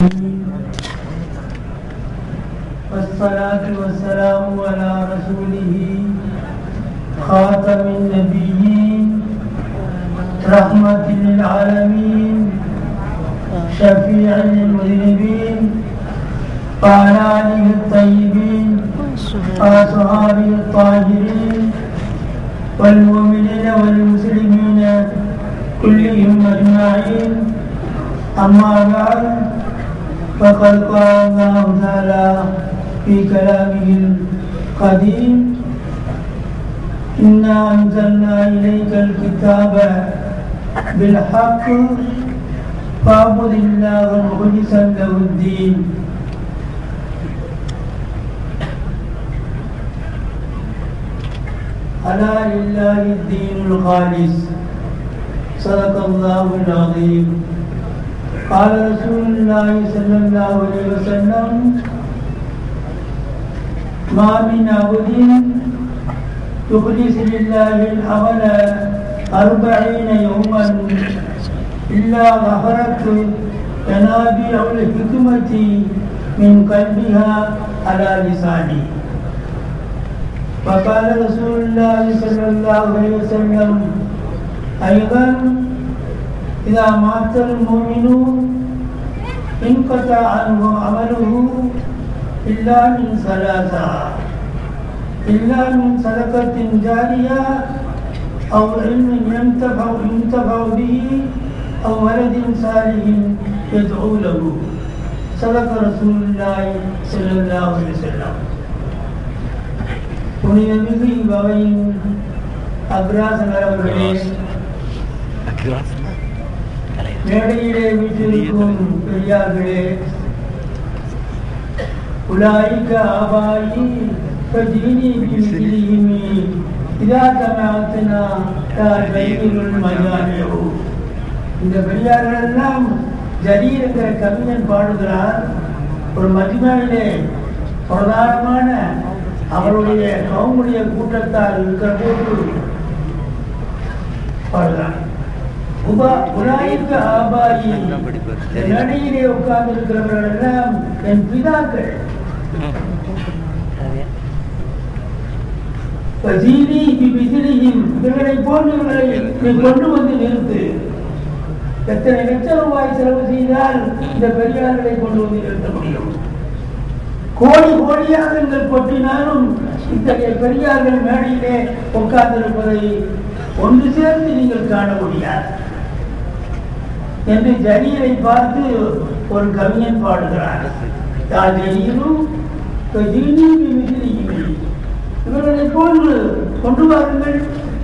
والصلاة والسلام على رسوله خاتم النبيين رحمة للعالمين شفيع للمذنبين وعلى آله الطيبين وأصحابه الطاهرين والمؤمنين والمسلمين كلهم أجمعين أما بعد فقد قال الله تعالى في كلامه القديم إنا أنزلنا إليك الكتاب بالحق فاعبد الله مخلصا له الدين ألا لله الدين الخالص صدق الله العظيم قال رسول الله صلى الله عليه وسلم ما من عبد يخلص لله العمل أربعين يوما إلا ظهرت ينابيع الحكمة من قلبها على لسانه فقال رسول الله صلى الله عليه وسلم أيضا إذا مات المؤمن انقطع عنه عمله إلا من ثلاثة إلا من صدقة جارية أو علم ينتفع ينتفع به أو ولد صالح يدعو له صدق رسول الله صلى الله عليه وسلم புனிதமிகு இவ்வகையின் அக்ராசனர் அவர்களே மேடையிலே வீட்டிருக்கும் பெரியார்களே உலாய்க்க ஆபாயி فديني بمثلهم إذا سمعتنا تابعين المجامع இந்த பெரியார்கள் எல்லாம் ஜரீர் என்கிற கவிஞன் பாடுகிறார் ஒரு மதிமையிலே பிரதானமான அவருடைய கவுமுடைய கூட்டத்தால் இருக்கிற போது பாடுகிறார் உபா உலாய்க்க ஆபாயி நடையிலே உட்கார்ந்து இருக்கிறவர்கள் எல்லாம் என் பிதாக்கள் வசீனி பிபிசிலியும் இவர்களை போன்றவர்களை நீ கொண்டு வந்து நிறுத்து எத்தனை லட்சம் ரூபாய் செலவு செய்தால் இந்த பெரியார்களை கொண்டு வந்து நிறுத்த முடியும் கோடி கோடியாக நீங்கள் கொட்டினாலும் இத்தகைய பெரியார்கள் மேடையிலே உட்கார்ந்திருப்பதை ஒன்று சேர்ந்து நீங்கள் காண முடியாது என்று ஜரீரை பார்த்து ஒரு கவிஞன் பாடுகிறார் யார் ஜரீரும் இவர்களை போன்று கொண்டு வாருங்கள்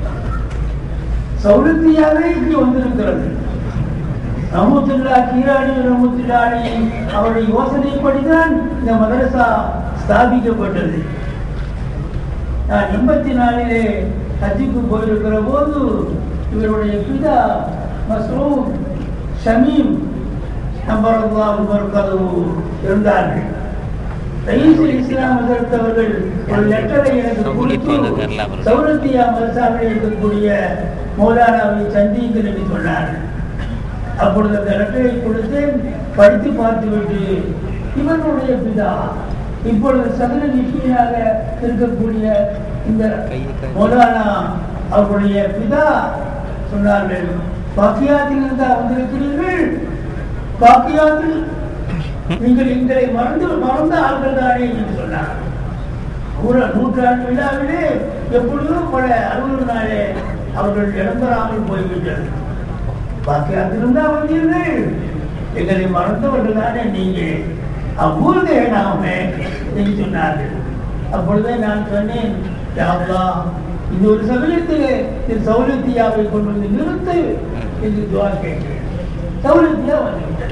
சௌலத்தியாவே இங்கே வந்திருக்கிறது ரமத்துல்லா கீராணி ரமத்துல்லாணி அவருடைய யோசனைப்படிதான் இந்த மதரசா ஸ்தாபிக்கப்பட்டது நான் எண்பத்தி நாலிலே ஹஜ்ஜுக்கு போயிருக்கிற போது இவருடைய பிதா மஸ்ரூம் ஷமீம் நம்பரல்லா கதவு இருந்தார்கள் ரயீசுல் இஸ்லாம் எதிர்த்தவர்கள் ஒரு லெட்டரை எனக்கு கொடுத்து சௌரத்தியா மதரசாவில் இருக்கக்கூடிய மௌலானாவை சந்திங்கள் என்று சொன்னார்கள் அப்பொழுது அந்த லெட்டரை கொடுத்து படித்து பார்த்துவிட்டு இவனுடைய பிதா இப்பொழுது சதுர நிஷ்ணியாக இருக்கக்கூடிய இந்த மௌலானா அவருடைய பிதா சொன்னார்கள் பாக்கியாத்தில் இருந்தா வந்திருக்கிறீர்கள் பாக்கியாத்தில் நீங்கள் எங்களை மறந்து மறந்த ஆள்கள் தானே என்று சொன்னார் நூற்றாண்டு விழாவிலே எப்பொழுதும் பல அறுபது நாளே அவர்கள் இடம்பெறாமல் போய்விட்டது பாக்கியாத்திருந்தா வந்தீர்கள் எங்களை மறந்தவர்கள் தானே நீங்க அவ்வூர்தே நாமே என்று சொன்னார்கள் அப்பொழுதே நான் சொன்னேன் யாவ்லா இந்த ஒரு சமயத்திலே இந்த சௌலத்தியாவை கொண்டு வந்து நிறுத்து என்று துவா கேட்கிறேன் சௌலத்தியா வந்துவிட்டது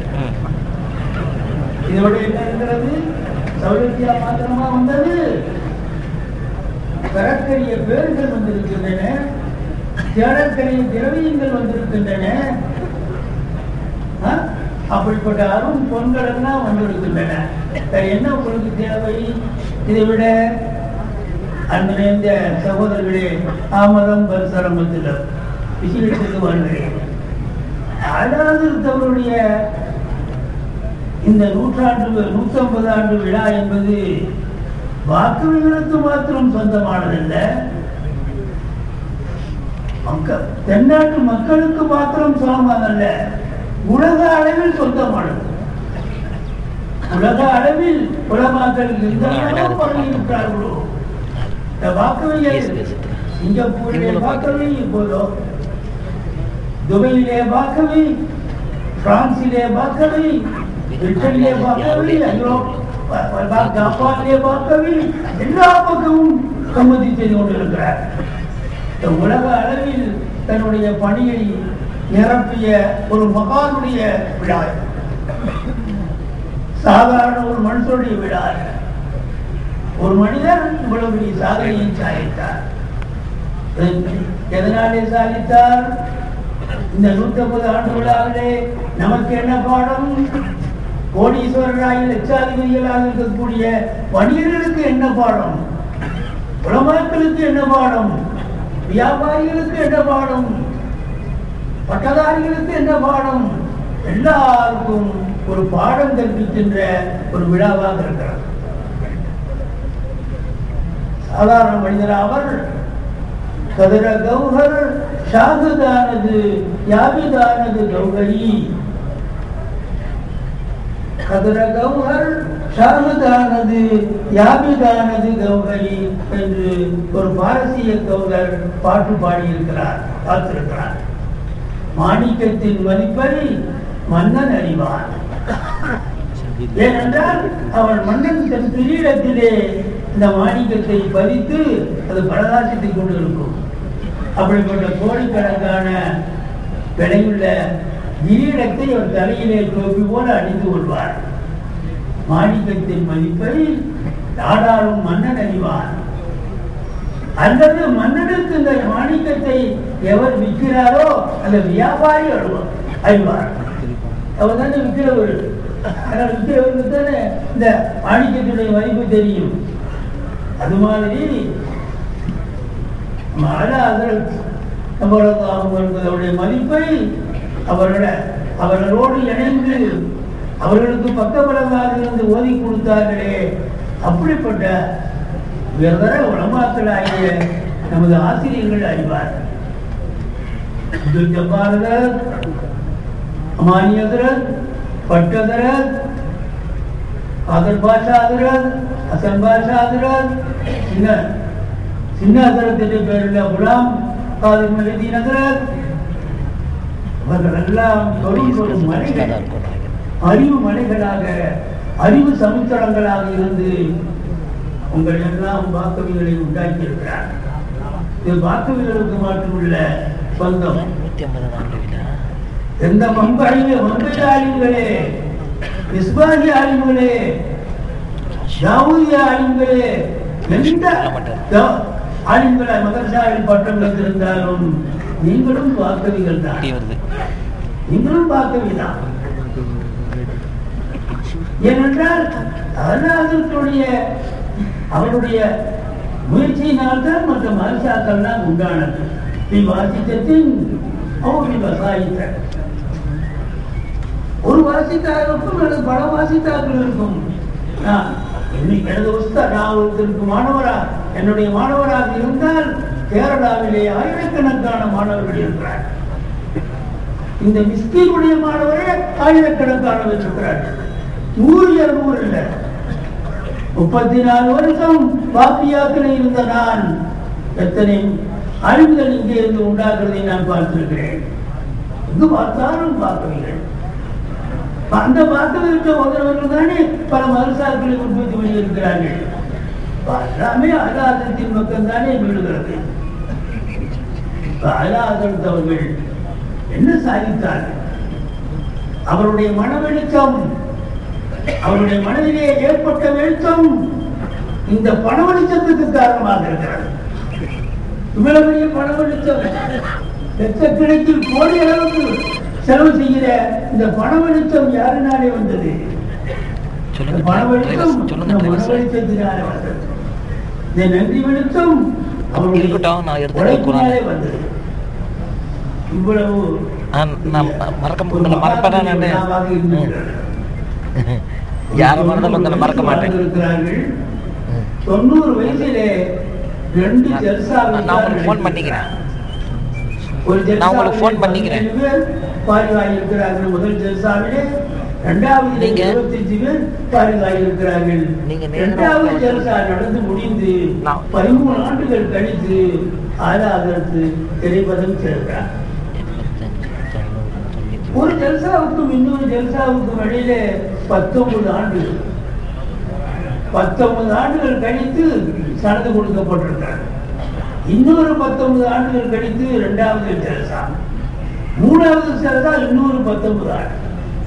இதோட என்ன இருக்கிறது சௌலத்தியா மாத்திரமா வந்தது பெறக்கரிய பேர்கள் வந்திருக்கின்றன தேடற்கரிய திரவியங்கள் வந்திருக்கின்றன அப்படிப்பட்ட அரும் பொன்கள் எல்லாம் வந்திருக்கின்றன என்ன உங்களுக்கு தேவை இதை விட அந்த இந்த சகோதரர்களே ஆமதம் பரிசரமத்தில் விசிலத்துக்கு வருகிறேன் அதாவது தவறுடைய இந்த நூற்றாண்டு நூற்றம்பது ஆண்டு விழா என்பது வாக்குகளுக்கு மாத்திரம் சொந்தமானதல்ல மக்கள் தென்னாட்டு மக்களுக்கு மாத்திரம் சொந்தமானதல்ல உலக அளவில் சொந்தமானது உலக அளவில் உலமாக்கள் எந்த அளவு பரவியிருக்கிறார்களோ இந்த வாக்குவையில் சிங்கப்பூரிலே வாக்கவி இப்போதோ துபாயிலே வாக்கவி பிரான்சிலே வாக்கவி பிரிட்டனிலே வாக்கவி ஐரோப் ஜப்பானிலே வாக்கவி எல்லா பக்கமும் சம்மதி செய்து கொண்டிருக்கிறார் இந்த உலக அளவில் தன்னுடைய பணியை நிரப்பிய ஒரு மகானுடைய விழா இது. சாதாரண ஒரு மனுஷனுடைய விழா அல்ல. ஒரு மனிதர் இவ்வளவு பெரிய சாதனையை சாதித்தார் எதனாலே சாதித்தார் இந்த நூற்றம்பது ஆண்டு விழாவிலே நமக்கு என்ன பாடம் கோடீஸ்வரராக லட்சாதிபதிகளாக இருக்கக்கூடிய வணிகர்களுக்கு என்ன பாடம் உலமாக்களுக்கு என்ன பாடம் வியாபாரிகளுக்கு என்ன பாடம் பட்டதாரிகளுக்கு என்ன பாடம் எல்லாருக்கும் ஒரு பாடம் கற்பிக்கின்ற ஒரு விழாவாக இருக்கிறது சாதாரண மனிதர் அவர் கதிர கௌஹர் ஷாகுதானது யாபிதானது கௌகரி கதிர கௌஹர் ஷாகுதானது யாபிதானது கௌகரி என்று ஒரு பாரசீக கௌகர் பாட்டு பாடியிருக்கிறார் பார்த்திருக்கிறார் மாணிக்கத்தின் மதிப்பை மன்னன் அறிவான் ஏனென்றால் அவன் மன்னன் தன் கிரீடத்திலே இந்த மாணிக்கத்தை பதித்து அது பிரகாசித்துக் கொண்டிருக்கும் அப்படிப்பட்ட கோடிக்கணக்கான விலையுள்ள கிரீடத்தை அவர் தலையிலே டோப்பி போல அணிந்து கொள்வார் மாணிக்கத்தின் மதிப்பை நாடாளும் மன்னன் அறிவான் அல்லது மன்னனுக்கு இந்த மாணிக்கத்தை எவர் விற்கிறாரோ அந்த வியாபாரி அழுவார் அறிவார் அவர் தானே விற்கிறவர் ஆனால் விற்கிறவருக்கு தானே இந்த மாணிக்கத்துடைய மதிப்பு தெரியும் அது மாதிரி மாறாதல் நம்மளுக்கு அவர்களுடைய மதிப்பை அவர்கள அவர்களோடு இணைந்து அவர்களுக்கு பக்கபலமாக இருந்து ஓதி கொடுத்தார்களே அப்படிப்பட்ட உயர்தர உளமாக்களாகிய நமது ஆசிரியர்கள் அறிவார்கள் அப்துல் ஜப்பாரதர் அமானியதரர் பட்டதரர் ஆதர் பாஷா அதிரர் ஹசன் பாஷா அதிரர் சின்ன சின்ன அதிரத்தின் பேருள்ள குலாம் காதிர் மஹிதீன் அதிரர் அவர்கள் எல்லாம் தொழில் தொடும் மலைகள் அறிவு மலைகளாக அறிவு சமுத்திரங்களாக இருந்து உங்கள் எல்லாம் வாக்கவிகளை உண்டாக்கி இருக்கிறார் இது வாக்கவிகளுக்கு மட்டுமுள்ள சொந்தம் நூத்தி ஐம்பது ஆண்டு விழா எந்த மம்பையில மம்பை ஆளுங்களே இஸ்பாகி ஆளுங்களே தாவூதிய ஆளுங்களே எந்த தா- ஆளுங்களை மதரசாவில் பட்டம் வைத்திருந்தாலும் நீங்களும் வாக்கவிகள் தான் இப்படி வருது நீங்களும் பார்க்கவே தான் ஏனென்றால் அல்லாஹ்வுடைய அவருடைய முயற்சியினால்தான் மற்ற மனுஷாக்கள்லாம் உண்டானது நீ வாசித்தத்தின் அவருடைய வசாயித்த ஒரு வாசித்தாருக்கும் அல்லது பல வாசித்தாக்கள் இருக்கும் நான் இன்னைக்கு எனது உஸ்தா நான் ஒருத்தருக்கு மாணவரா என்னுடைய மாணவராக இருந்தால் கேரளாவிலே ஆயிரக்கணக்கான மாணவர்கள் இருக்கிறார் இந்த மிஸ்கினுடைய மாணவரே ஆயிரக்கணக்கானவர் இருக்கிறார்கள் நூறு இருநூறு இல்லை முப்பத்தி நாலு வருஷம் பாப்பியாக்கில் இருந்த நான் எத்தனை அறிவுகள் இங்கே இருந்து உண்டாக்குறதை நான் பார்த்திருக்கிறேன் எங்கு பார்த்தாலும் பார்க்கவில்லை அந்த பார்க்கவிருக்க உதவர்கள் தானே பல மருசாக்களை உற்பத்தி பண்ணியிருக்கிறார்கள் எல்லாமே அலாதத்தின் பக்கம் தானே விழுகிறது அலாதத் அவர்கள் என்ன சாதித்தார்கள் அவருடைய மன வெளிச்சம் அவருடைய மனதிலே ஏற்பட்ட வெளிச்சம் இந்த பண வெளிச்சத்துக்கு காரணமாக இருக்கிறது இவ்வளவு பெரிய பண வெளிச்சம் லட்சக்கணக்கில் கோடி அளவுக்கு செலவு செய்கிற இந்த பண வெளிச்சம் யாருனாலே வந்தது இந்த சொல்லுங்க பண வெளிச்சம் டிரைவர், சொல்லுங்க இந்த மன டிரைவர் சார். வெளிச்சத்தினாலே வந்தது இந்த நன்றி வெளிச்சம் அவருடைய இருக்கட்டும், நான் எடுத்து உழைப்பினாலே வைக்கிறேன். வந்தது இவ்வளவு ஆ, நான் மறக்க ஒரு மறப்பேன் மகாத்மிய விழாவாக இருந்திருக்கிறது. யாரை மறந்தாலும் உங்களை மறக்க மாட்டேன் இருக்கிறார்கள் ம். தொண்ணூறு வயசிலே ரெண்டு நான் ஜல்சா நான் உங்களுக்கு phone பண்ணிக்கிறேன். ஒரு ஜல்சாவிலே நான் உங்களுக்கு phone பண்ணிக்கிறேன். பதினேழு பேர் பாரிவாய் இருக்கிறார்கள் முதல் ஜல்சாவிலே இரண்டாவது நீங்க- இருபத்தஞ்சு பேர் பாரிவாய் இருக்கிறார்கள் நீங்க நேரா இரண்டாவது உட்கார்ந்து- ஜல்சா நடந்து முடிந்து நான்- பதிமூணு ஆண்டுகள் கழித்து ஆறாவது திரைப்பதம் சேர்க்கிறார் எண்பத்தஞ்சு, தொண்ணூறு, தொண்ணூத்தி ஒரு ஜல்சாவுக்கும் இன்னொரு ஜல்சாவுக்கும் இடையில பத்தொன்பது ஆண்டுகள் பத்தொன்பது ஆண்டுகள் கழித்து சனது கொடுக்கப்பட்டிருக்கிறார் இன்னொரு பத்தொன்பது ஆண்டுகள் கழித்து இரண்டாவது ஜல்சா மூணாவது ஜல்சா இன்னொரு பத்தொன்பது ஆண்டு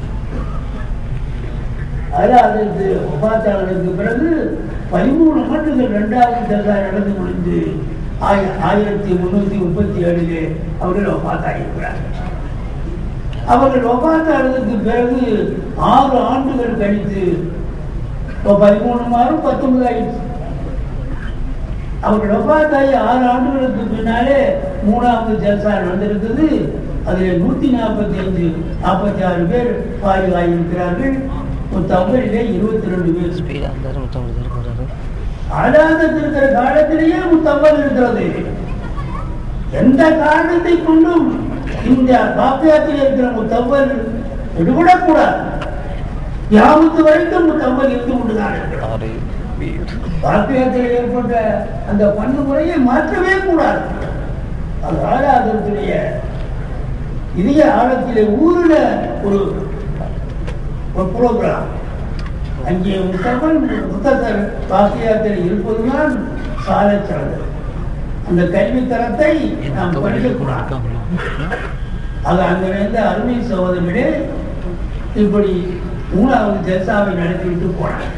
அதாவது உபாச்சாரர்களுக்கு பிறகு பதிமூணு ஆண்டுகள் இரண்டாவது ஜல்சா நடந்து முடிந்து ஆய- ஆயிரத்தி முன்னூத்தி முப்பத்தி ஏழிலே அவர்கள் ஒப்பாத்தாகியிருக்கிறார் அவர்கள் ஒப்பாத்தானதுக்கு பிறகு ஆறு ஆண்டுகள் கழித்து இப்போ பதிமூணு மாதம் பத்தொன்பது ஆயிடுச்சு அவர்கள் ஒப்பாத்தாயி ஆறு ஆண்டுகளுக்கு பின்னாலே மூணாவது ஜல்சா நடந்திருக்குது அதில் நூத்தி நாற்பத்தி அஞ்சு நாற்பத்தி ஆறு பேர் பாதுகாயிருக்கிறார்கள் தமிழிலே இருபத்தி ரெண்டு பேர் ஸ்பீடு அந்த இருபத்தொம்பது பேர் போகிறாரு ஆடாதத்து இருக்கிற காலத்திலேயே முத்தப்பல் இருக்கிறது எந்த காரணத்தை கொண்டும் இந்த காப்பியத்தில் இருக்கிற முத்தப்பல் விடுபடக்கூடாது யாமத்து வரைக்கும் முத்தப்பல் இருந்து கொண்டுதான் இருக்கிறது ஆறு வீடு காப்பியத்தில் ஏற்பட்ட அந்த பண்பு முறையை மாற்றவே கூடாது அது ஆடாதத்துடைய இதய ஆழத்திலே ஊருல ஒரு ஒரு புரோகிராம் அங்கே முத்தவன் புத்தகர் வாக்கியத்தில் இருப்பதுதான் சால சிறந்தது அந்த கல்வி தரத்தை நாம் படிக்கக்கூடாது அது அங்கிருந்த அருமை சகோதரர்களே இப்படி மூணாவது ஜல்சாவை நடத்திவிட்டு போனார்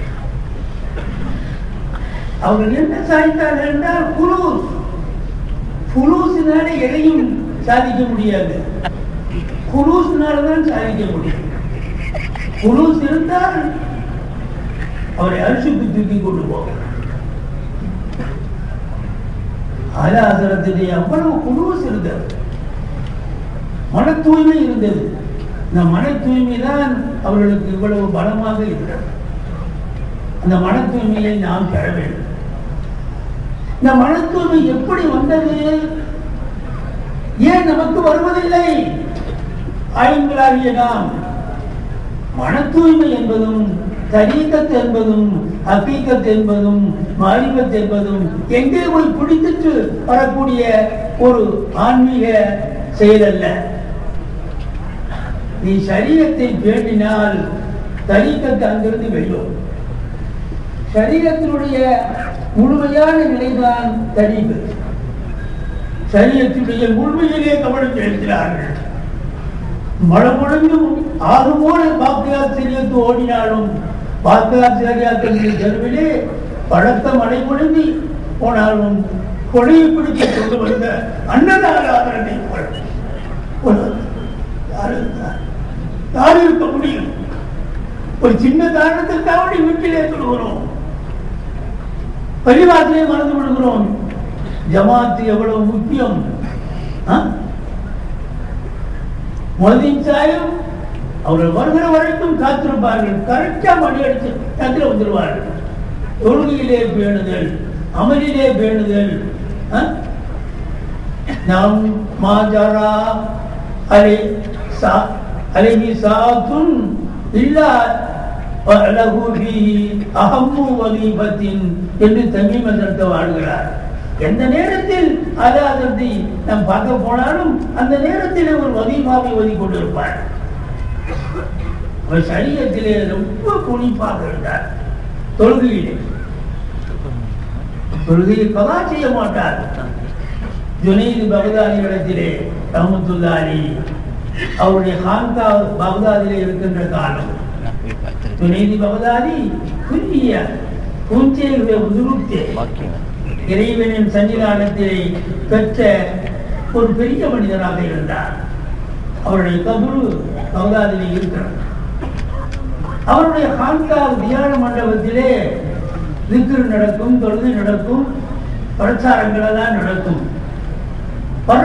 அவர்கள் என்ன சாதித்தார்கள் என்றால் குலூஸ் குலூசினால எதையும் சாதிக்க முடியாது குலூசினால தான் சாதிக்க முடியும் குலூஸ் இருந்தால் அவரை அரிசிக்கு தூக்கி கொண்டு போகும் ஆலாசனத்திலே அவ்வளவு குலூஸ் இருந்தது மன தூய்மை இருந்தது இந்த மன தூய்மை தான் அவர்களுக்கு இவ்வளவு பலமாக இருக்கிறது அந்த மன தூய்மையை நாம் பெற வேண்டும் இந்த மன தூய்மை எப்படி வந்தது ஏன் நமக்கு வருவதில்லை ஆய்வுகளாகிய நாம் மன தூய்மை என்பதும் தரீகத் என்பதும் ஹக்கீகத் என்பதும் மாரிபத் என்பதும் எங்கே போய் பிடித்துட்டு வரக்கூடிய ஒரு ஆன்மீக செயல் அல்ல நீ சரீரத்தை பேணினால் தரீகத் அங்கிருந்து வெளியும் சரீரத்தினுடைய முழுமையான நிலைதான் தரீகத் சரீரத்தினுடைய முழுமையிலே கவனம் செலுத்தினார்கள் மழமுழங்கும் ஆகுமோட பாக்கியாசிரியத்து ஓடினாலும் பாக்கியாசிரியாக்களின் தெருவிலே பழத்த மழை பொழுந்தி போனாலும் கொடையை பிடித்து கொண்டு வந்த அன்னதாராதனை யார் இருக்க முடியும் ஒரு சின்ன காரணத்திற்காக வீட்டிலே சொல்கிறோம் பரிவாரத்திலே மறந்து விடுகிறோம் ஜமாத்து எவ்வளவு முக்கியம் ஆ? மொழியின் சாயம் அவர்கள் வருகிற வரைக்கும் காத்திருப்பார்கள் கரெக்டா மணி அடிச்சு டக்குல வந்துடுவார்கள் தொழுகையிலே பேணுதல் அமலிலே பேணுதல் ஆ? நாம் மாஜரா அலை சா அலைஹி சாத்துன் இல்லா லஹு ஃபீஹி அஹம்மு வலீபத்தின் என்று தமிழ் மன்றத்தை வாழ்கிறார் எந்த நேரத்தில் அதாதத்தை நாம் பார்க்க போனாலும் அந்த நேரத்தில் ஒரு வதிமாவை ஒதி கொண்டிருப்பார் அவர் சரீரத்திலே ரொம்ப குனிப்பாக இருந்தார் தொழுகையிலே தொழுகையை கதா செய்ய மாட்டார் ஜுனைது பகதாதி இடத்திலே ரஹமத்துல்லாலி அவருடைய ஹான்கா பகதாதிலே இருக்கின்ற காலம் நான் போய் பார்த்துருக்கேன் ஜுனைது பகதாதி குன்னிய குஞ்சையுடைய உருத்தே பாக்கியம் இறைவனின் சன்னிதானத்திலே பெற்ற ஒரு பெரிய மனிதராக இருந்தார் அவருடைய கபுரு பகதாதிலே இருக்கிறார் அவருடைய ஹான்கா தியான மண்டபத்திலே திக்ரு நடக்கும் தொழுகை நடக்கும் பிரச்சாரங்கள் எல்லாம் நடக்கும்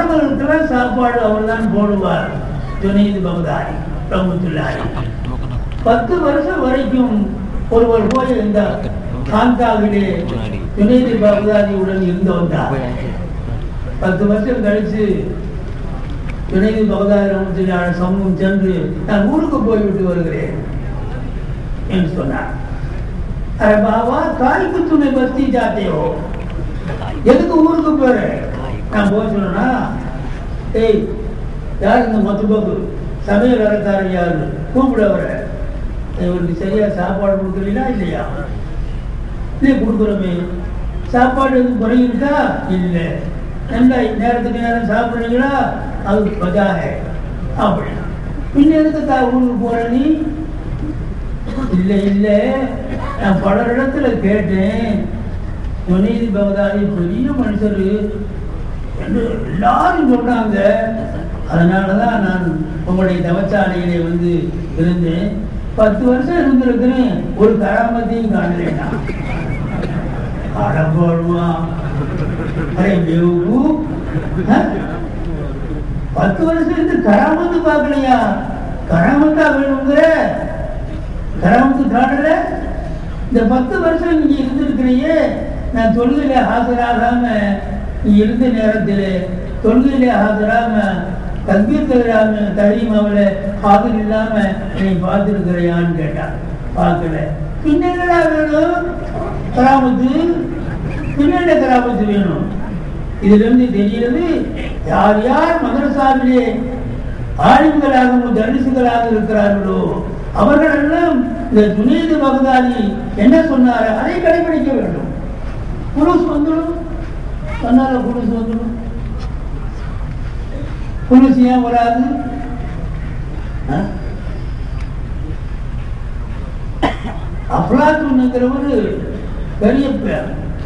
பரவலுக்கெல்லாம் சாப்பாடு அவர் தான் போடுவார் துணைது பகதாரி ரஹமத்துல்லாஹி டோக்கனை கொடுத்து பத்து வருஷம் வரைக்கும் ஒருவர் போய் இந்த காந்தாவிலே துணைதி பகதாதியுடன் இருந்து வந்தார் பத்து வருஷம் கழிச்சு துணைதி பகதாதி சமூகம் சென்று நான் ஊருக்கு போய்விட்டு வருகிறேன் என்று சொன்னார் அரே பாபா காய்க்கு துணை பஸ்தி ஜாத்தேயோ எதுக்கு ஊருக்கு போற நான் போக சொன்னா ஏய் யார் இந்த மத்துபக்கு சமையல் அறக்காரர் யாரு கூப்பிட வர இவருக்கு சரியா சாப்பாடு கொடுக்கலனா இல்லையா இல்லை கொடுக்குறோமே சாப்பாடு எதுவும் குறையிருக்கா இல்லை நல்லா நேரத்துக்கு நேரம் சாப்பிட்றீங்களா அது பஜாக அப்படி பின்ன எதுக்கு தா ஊருக்கு போற நீ இல்லை இல்லை நான் பல இடத்துல கேட்டேன் துணைதி பகதாதி பெரிய மனுஷர் என்று எல்லாரும் சொன்னாங்க அதனால தான் நான் உங்களுடைய தவச்சாலையிலே வந்து இருந்தேன் பத்து வருஷம் இருந்திருக்கிறேன் ஒரு கராமத்தையும் காணலைன்னா அடப்படுவா அரே பேவு பத்து வருஷம் இருந்து கராமத்து பார்க்கலையா கராமத்தா வேணுங்கிற கராமத்து காணல இந்த பத்து வருஷம் நீங்க இருந்திருக்கிறையே நான் தொழுகையில ஆஜராகாம நீ இருந்த நேரத்தில் தொழுகையில ஆஜராம தக்பீர் தவிராம தரீமாவில் ஆஜர் இல்லாம என்னை பார்த்துருக்கிறையான்னு கேட்டான் பார்க்கல பின்னென்னடா வேணும் கராமத்து பின்னென்ன கராமத்து வேணும் இதுல இருந்து தெரிகிறது யார் யார் மதரசாவிலே ஆளுங்களாகவும் தரிசுகளாக இருக்கிறார்களோ அவர்கள் எல்லாம் இந்த துணைது பகதாதி என்ன சொன்னார் அதை கடைபிடிக்க வேண்டும் புருஷ் வந்துடும் சொன்னால புருஷ் வந்துடும் புருஷ் ஏன் வராது ஆ? அப்லாத்துங்கிறவர் பெரிய பேர்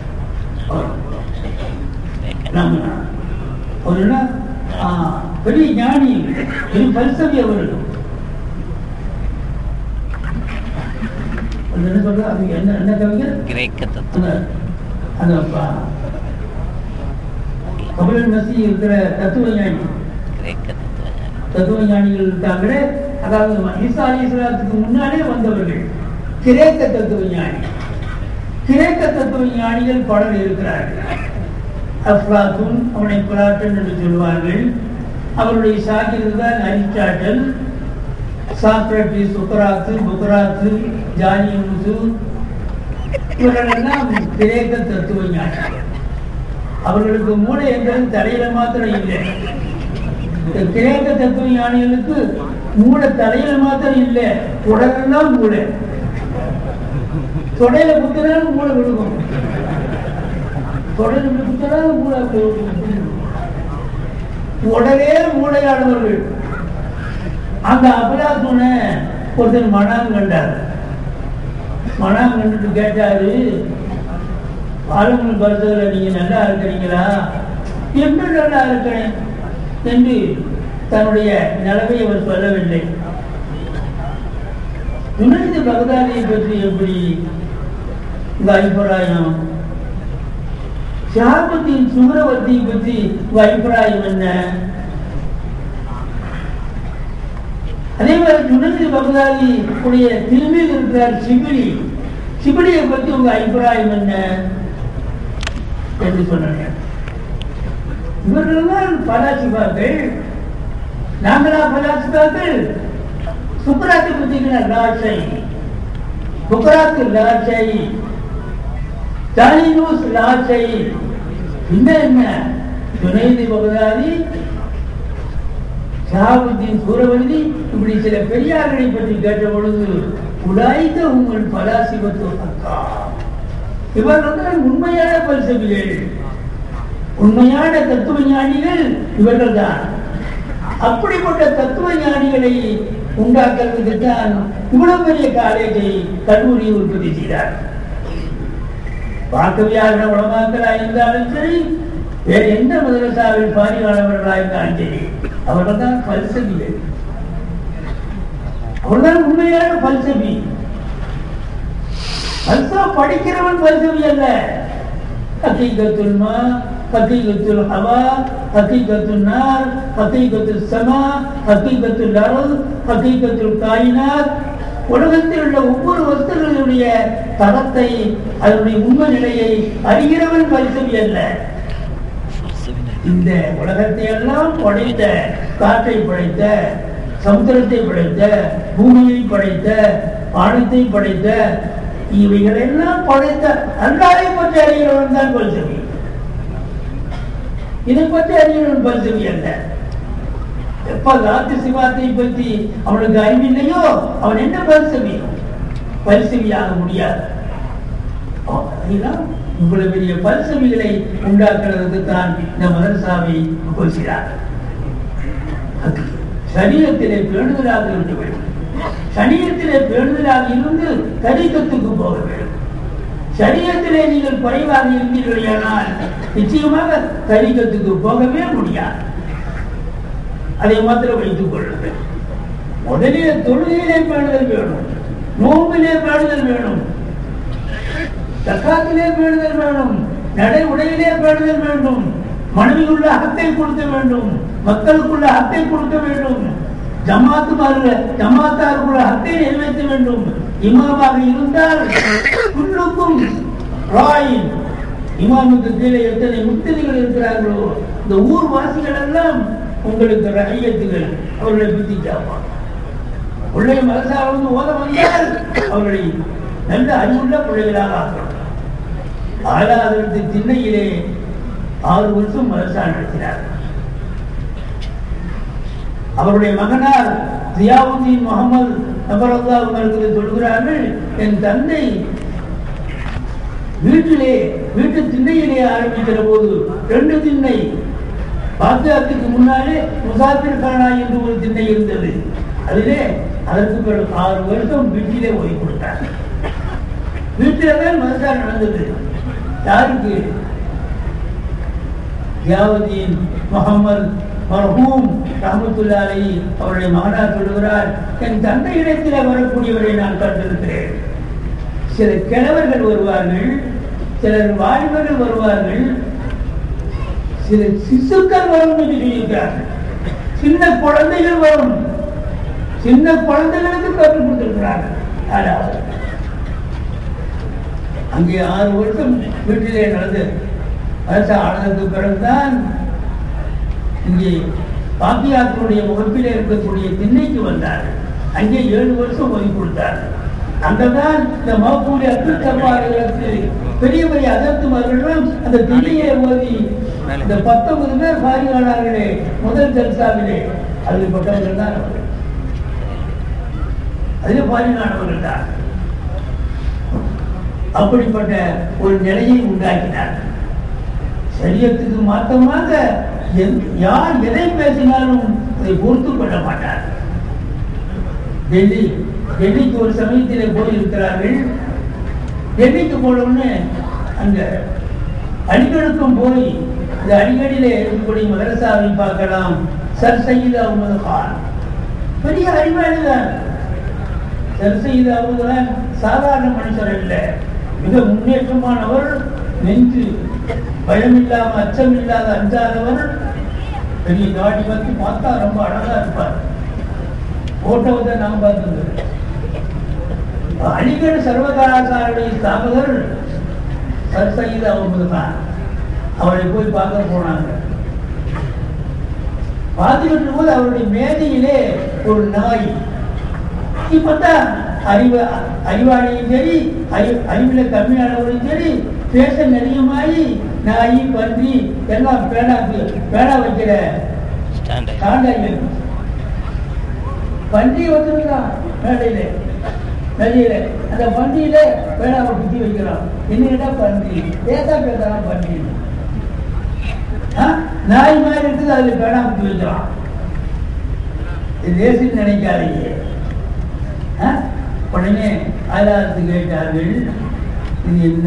நம்ம ஒரு என்ன ஆ, பெரிய ஞானி பெரிய பல்சவி அவர்கள் அது என்ன சொல்ற அது என்ன என்ன கவிஞர் கிரேக்க அந்த தத்துவம் அந்த ப- கபிலன் மசி இருக்கிற தத்துவ ஞானி கிரேக்க தத்துவம் தத்துவ ஞானிகள் இருக்காங்களே அதாவது ஈசா அலி இஸ்லாத்துக்கு முன்னாலே வந்தவர்கள் கிரேக்க தத்துவ ஞானி கிரேக்க தத்துவ ஞானிகள் பலர் இருக்கிறார்கள் அப்லாத்துன் அவனை பிளாட்டன் என்று சொல்வார்கள் அவருடைய சாகிரது தான் அரிஸ்டாட்டல் சாக்ரட்டிஸ் சுக்கராத்து புக்கராத்து ஜானியமுசு இவர்களெல்லாம் கிரேக்க தத்துவ ஞானிகள் அவர்களுக்கு மூளை என்பது தலையில மாத்திரம் இல்லை இந்த கிரேக்க தத்துவ ஞானிகளுக்கு மூளை தலையில மாத்திரம் இல்லை உடலெல்லாம் மூளை தொடையில குத்தினாலும் மூளை விழுகும் தொடர்ந்து குத்தினாலும் மூளை அப்படி விழுகும். உடலே மூளையானவர்கள் அந்த அபலாத்துனை ஒருத்தர் மனம் கண்டார் மனம் கண்டுட்டு கேட்டாரு ஆளுங்கள் பரிசுகளை நீங்க நல்லா இருக்கிறீங்களா எப்படி நல்லா இருக்கிறேன் என்று தன்னுடைய நிலைமை அவர் சொல்லவில்லை துணைந்து பகதாதியை பற்றி எப்படி உங்க அபிப்பிராயம் ஷாபத்தின் சுமரவர்த்தியை பற்றி உங்க அபிப்பிராயம் என்ன அதே மாதிரி துணைந்து பகதாதி உடைய திரும்பியில் இருக்கிறார் சிபிடி சிபிடியை பற்றி உங்க அபிப்பிராயம் என்ன என்று சொன்னாங்க இவர்கள் தான் பலாசிபாக்கள் நாங்களா பலாசிபாக்கள் சுக்கராத்தை பத்திக்கிற லாட்சை சுக்கராத்து லாட்சை ஜாலினூஸ் லாட்சை என்ன என்ன துணைதி பகதாதி ஷாபுத்தீன் சூரவர்தி இப்படி சில பெரியார்களை பற்றி கேட்ட பொழுது உடாய்த்த உங்கள் பலாசிபத்து அக்கா இவர்கள் தான் உண்மையான பரிசபிகள் உண்மையான தத்துவ ஞானிகள் இவர்கள் தான் அப்படிப்பட்ட தத்துவ ஞானிகளை உண்டாக்குறதுக்கு தான் இவ்வளவு பெரிய காலேஜை கல்லூரியை உற்பத்தி செய்தார் வாக்கவியான உலமாக்களாக இருந்தாலும் சரி வேறு எந்த மதரசாவில் பாரியாளர்களாக இருந்தாலும் சரி அவர்கள் தான் பல்சபிகள் அவர்தான் உண்மையான பல்சபி பல்சா படிக்கிறவன் பல்சபி அல்ல ஹக்கீகத்துல் மா ஹக்கீகத்துல் ஹவா ஹக்கீகத்துல் நார் ஹக்கீகத்துல் சமா ஹக்கீகத்துல் அருள் ஹக்கீகத்துல் காயினாத் உலகத்தில் உள்ள ஒவ்வொரு வஸ்துகளுடைய தரத்தை அதனுடைய உண்மை நிலையை அறிகிறவன் பரிசவி அல்ல இந்த உலகத்தை எல்லாம் படைத்த காற்றை படைத்த சமுத்திரத்தை படைத்த பூமியை படைத்த வானத்தை படைத்த இவைகளெல்லாம் படைத்த அல்லாவை பற்றி அறிகிறவன் தான் பரிசவி இதை பற்றி அறிகிறவன் பரிசவி அல்ல எப்ப ராத்து சிவாத்தை பற்றி அவனுக்கு அறிவில்லையோ அவன் என்ன பரிசவி பரிசவியாக முடியாது அதுதான் இவ்வளவு பெரிய பரிசவிகளை உண்டாக்குறதுக்கு தான் இந்த மதரசாவை கொள்கிறார் சரீரத்திலே பேணுதலாக இருக்க வேண்டும் சரீரத்திலே பேணுதலாக இருந்து தரிக்கத்துக்கு போக வேண்டும் சரீரத்திலே நீங்கள் குறைவாக இருந்தீர்களானால் நிச்சயமாக தரிக்கத்துக்கு போகவே முடியாது அதை மாத்திரம் வைத்துக் கொள்ளுங்கள் முதலிலே தொழுகையிலே பேணுதல் வேணும் நோம்பிலே பேணுதல் வேணும் தக்காத்திலே பேணுதல் வேணும் நடை உடையிலே பேணுதல் வேண்டும் மனைவிக்குள்ள அகத்தை கொடுக்க வேண்டும் மக்களுக்குள்ள அகத்தை கொடுக்க வேண்டும் ஜமாத்துமார்கள் ஜமாத்தாருக்குள்ள அகத்தை நிறைவேற்ற வேண்டும் இமாமாக இருந்தால் உள்ளுக்கும் ராயின் இமாமுக்கு கீழே எத்தனை முத்ததிகள் இருக்கிறார்களோ இந்த ஊர் வாசிகள் எல்லாம் உங்களுக்கு ரகசியத்துகள் அவர்களை பற்றி கேட்பாங்க உள்ளே மனசா வந்து ஓத வந்தால் அவர்களை நல்ல அறிவுள்ள பிள்ளைகளாக ஆக்கணும் ஆலாதரத்து திண்ணையிலே ஆறு வருஷம் மதரசா நடத்தினார் அவருடைய மகனார் ஜியாவுதீன் முகமது நபரல்லா அவர்களுக்கு சொல்கிறார்கள் என் தந்தை வீட்டிலே வீட்டு திண்ணையிலே ஆரம்பிக்கிற போது ரெண்டு திண்ணை பாக்தாத்துக்கு முன்னாலே முசாஃபிர் கானா என்று ஒரு திண்ணை இருந்தது அதிலே அதற்கு பிறகு ஆறு வருஷம் வீட்டிலே ஓய்வு கொடுத்தார் வீட்டிலே தான் மதரசா நடந்தது யாருக்கு ஜியாவுதீன் முகமது மர்ஹூம் ரஹமத்துல்லாலை அவருடைய மகனார் சொல்கிறார் என் தந்தை இடத்தில் வரக்கூடியவரை நான் கண்டிருக்கிறேன் சில கிழவர்கள் வருவார்கள் சிலர் வாலிபர்கள் வருவார்கள் சில சிசுக்கள் வரும் என்று சொல்லியிருக்கிறார்கள் சின்ன குழந்தைகள் வரும் சின்ன குழந்தைகளுக்கு கற்றுக் கொடுத்திருக்கிறார்கள் யாராவது அங்கே ஆறு வருஷம் வீட்டிலே நடந்தது அரசு ஆனதுக்கு பிறகுதான் இங்கே பாக்கியாத்தினுடைய முகப்பிலே இருக்கக்கூடிய திண்ணைக்கு வந்தார் அங்கே ஏழு வருஷம் ஒதுக்கி கொடுத்தார் அங்கதான் இந்த மாப்பூரி அத்துத்தப்பாடுகளுக்கு பெரிய பெரிய அதத்துமார்களும் அந்த திண்ணையை ஓதி இந்த பத்தொன்பது பேர் பாரியாளர்களே முதல் ஜல்சாவிலே அதில் பட்டவர்கள் தான் அவர்கள். அதில் பாரியானவர்கள் தான் அப்படிப்பட்ட ஒரு நிலையை உண்டாக்கினார் சரியத்துக்கு மாற்றமாக எந்த- யார் எதை பேசினாலும் அதை பொறுத்து கொள்ள மாட்டார் டெல்லி டெல்லிக்கு ஒரு சமயத்திலே போயிருக்கிறார்கள் டெல்லிக்கு போனோம்னு அங்க அடிக்கடுக்கும் போய் இந்த அடிக்கடியிலே இருக்கக்கூடிய மதரசாவை பார்க்கலாம் சர் சையீத் அகமது கான் பெரிய அறிவாளி தான் சர் சையீத் அகமது கான் சாதாரண மனுஷர் இல்லை மிக முன்னேற்றமானவர் நெஞ்சு பயமில்லாம அச்சம் இல்லாத அஞ்சாதவர் பெரிய தாடி வந்து பார்த்தா ரொம்ப அழகா இருப்பார் போட்டோவை தான் நான் பார்த்தது அலிகர் சர்வகலாசாருடைய ஸ்தாபகர் சர் சயீத் அகமது தான் அவரை போய் பார்க்க போனாங்க பார்த்துக்கிட்டு போது அவருடைய மேதையிலே ஒரு நாய் இப்பதான் அறிவு அறிவாளியும் சரி அறி அறிவுல கம்மியானவரும் சரி பேச நெறியமாயி நாய் பன்றி எல்லாம் பேனா பேனா வைக்கிற ஸ்டாண்ட் காண்டாய் இருக்கும் பன்றி வந்துருக்கான் மேடையில வெளியில அந்த பன்றியில பேனாவை குத்தி வைக்கிறான் என்னடா பன்றி ஏதா பேசுறான் பன்றி ஆ? நாய் மாதிரி இருக்குது அதுல பேனா குத்தி வைக்கிறான் இது தேசின்னு நினைக்காதீங்க ஆ? உடனே ஆதாரத்து கேட்டார்கள் இது என்ன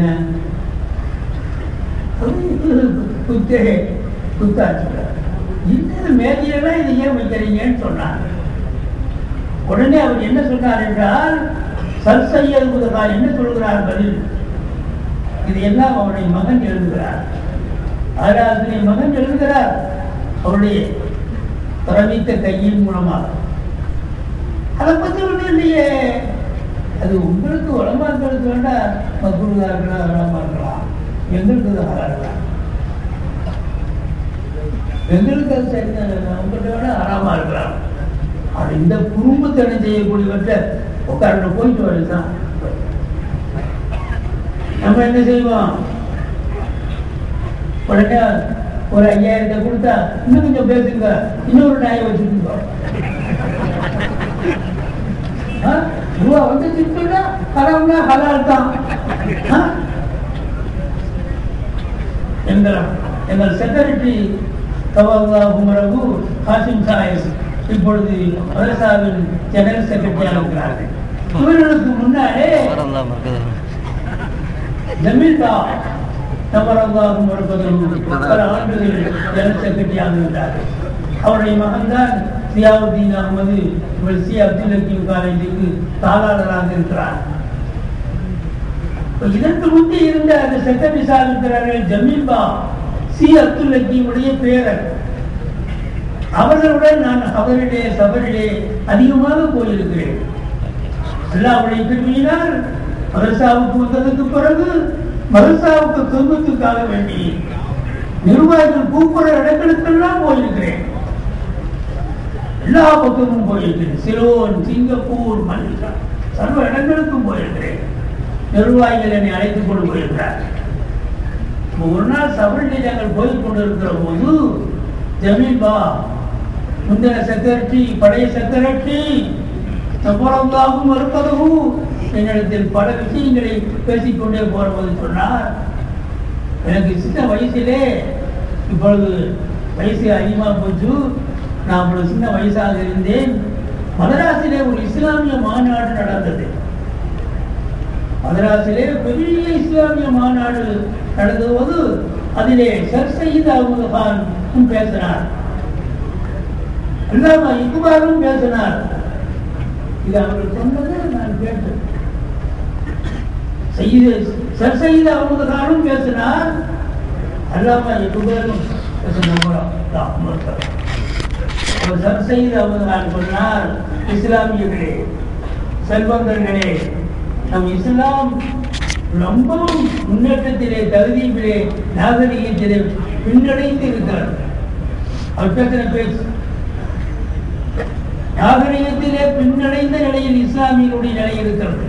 குத்தே குத்தாச்சு இன்னொரு மேதியெல்லாம் இது ஏன் வைக்கிறீங்கன்னு சொன்னாங்க உடனே அவர் என்ன சொன்னார் என்றால் சர் சையது முதலா என்ன சொல்கிறார் பதில் இது எல்லாம் அவருடைய மகன் எழுதுகிறார் ஆறாவது மகன் எழுதுகிறார் அவருடைய பிரமித்த கையின் மூலமாக அதை பத்தி ஒன்றும் இல்லையே அது உங்களுக்கு உடம்பாக்களுக்கு வேண்டா மக்குழுதா இருக்கலாம் வராம இருக்கலாம் எங்களுக்கு அது ஹலால் எங்களுக்கு அது சரிதான் உங்கள்கிட்ட வேணா ஆறாமா இருக்கலாம் அது இந்த குடும்பத்தடை செய்யக்கூடியவற்றை உட்கார்ந்து போயிட்டு வருதுதான் நம்ம என்ன செய்வோம் உடனே ஒரு ஐயாயிரத்தை கொடுத்தா இன்னும் கொஞ்சம் பேசுங்க இன்னொரு நாயை வச்சுருக்கோ ரூபா வந்து திட்டுனா ஹராம்னா ஹலால் தான் ஆ? எங்கள் எங்கள் செக்ரட்டரி கவர்லா உமரகு ஹாசிம் சாஹிப் இப்பொழுது மதரசாவின் ஜெனரல் செக்ரட்டரியாக இருக்கிறார்கள் இவர்களுக்கு முன்னாலே வரலாம் இருக்குது ஜமீன்தா நபரல்லாஹும் வருவதும் பல ஆண்டுகள் ஜெனரல் செக்ரட்டரியாக இருந்தார்கள் அவருடைய மகன்தான் சியாவுத்தீன் அகமது இவர் சி அப்துல் ஹக்கீம் காலேஜுக்கு தாளாளராக இருக்கிறார் இப்ப இதற்கு முந்தி இருந்த அந்த செக்ரட்டரி சார் இருக்கிறார்கள் ஜமீன்பா சி அப்துல் ஹக்கீமுடைய பேரர் அவர்களுடன் நான் அவரிலே சபரிலே அதிகமாக போயிருக்கிறேன் அல்லாவுடைய கிருமியினால் மதரசாவுக்கு வந்ததுக்கு பிறகு மதரசாவுக்கு துன்பத்துக்காக வேண்டி நிர்வாகிகள் கூப்பிடுற இடங்களுக்கெல்லாம் போயிருக்கிறேன் எல்லா பக்கமும் போயிருக்கிறேன் சிலோன் சிங்கப்பூர் மலேசியா சர்வ இடங்களுக்கும் போயிருக்கிறேன் நிர்வாகிகள் என்னை அழைத்துக் கொண்டு போயிருக்கிறார் ஒரு நாள் சபரிலே நாங்கள் போய் கொண்டிருக்கிற போது ஜமீன் பா முந்தின செக்ரட்டரி பழைய செக்ரட்டரி சம்பளம்தாகவும் இருப்பதும் என்னிடத்தில் பல விஷயங்களை பேசிக்கொண்டே போறபோது சொன்னார் எனக்கு சின்ன வயசிலே இப்பொழுது வயசு அதிகமாக போச்சு நான் அவ்வளவு சின்ன வயசாக இருந்தேன் மதராசிலே ஒரு இஸ்லாமிய மாநாடு நடந்தது மதராசிலே பெரிய இஸ்லாமிய மாநாடு நடந்தபோது அதிலே சர் சயீத் அகமது கான் பேசினார் அல்லாமா இக்பாலும் பேசினார் இது அவர் சொன்னது நான் கேட்டேன் செய்து சர் சயீத் அகமது கானும் பேசினார் அல்லாமா இக்பாலும் பேசினார் அவர் சர் சயீத் அகமது கான் சொன்னார் இஸ்லாமியர்களே செல்வந்தர்களே நம் இஸ்லாம் ரொம்பவும் முன்னேற்றத்திலே தகுதியிலே நாகரிகத்திலே பின்னடைந்து இருக்கிறார் அவர் பேசின பேச்சு நாகரிகத்திலே பின்னடைந்த நிலையில் இஸ்லாமியனுடைய நிலை இருக்கிறது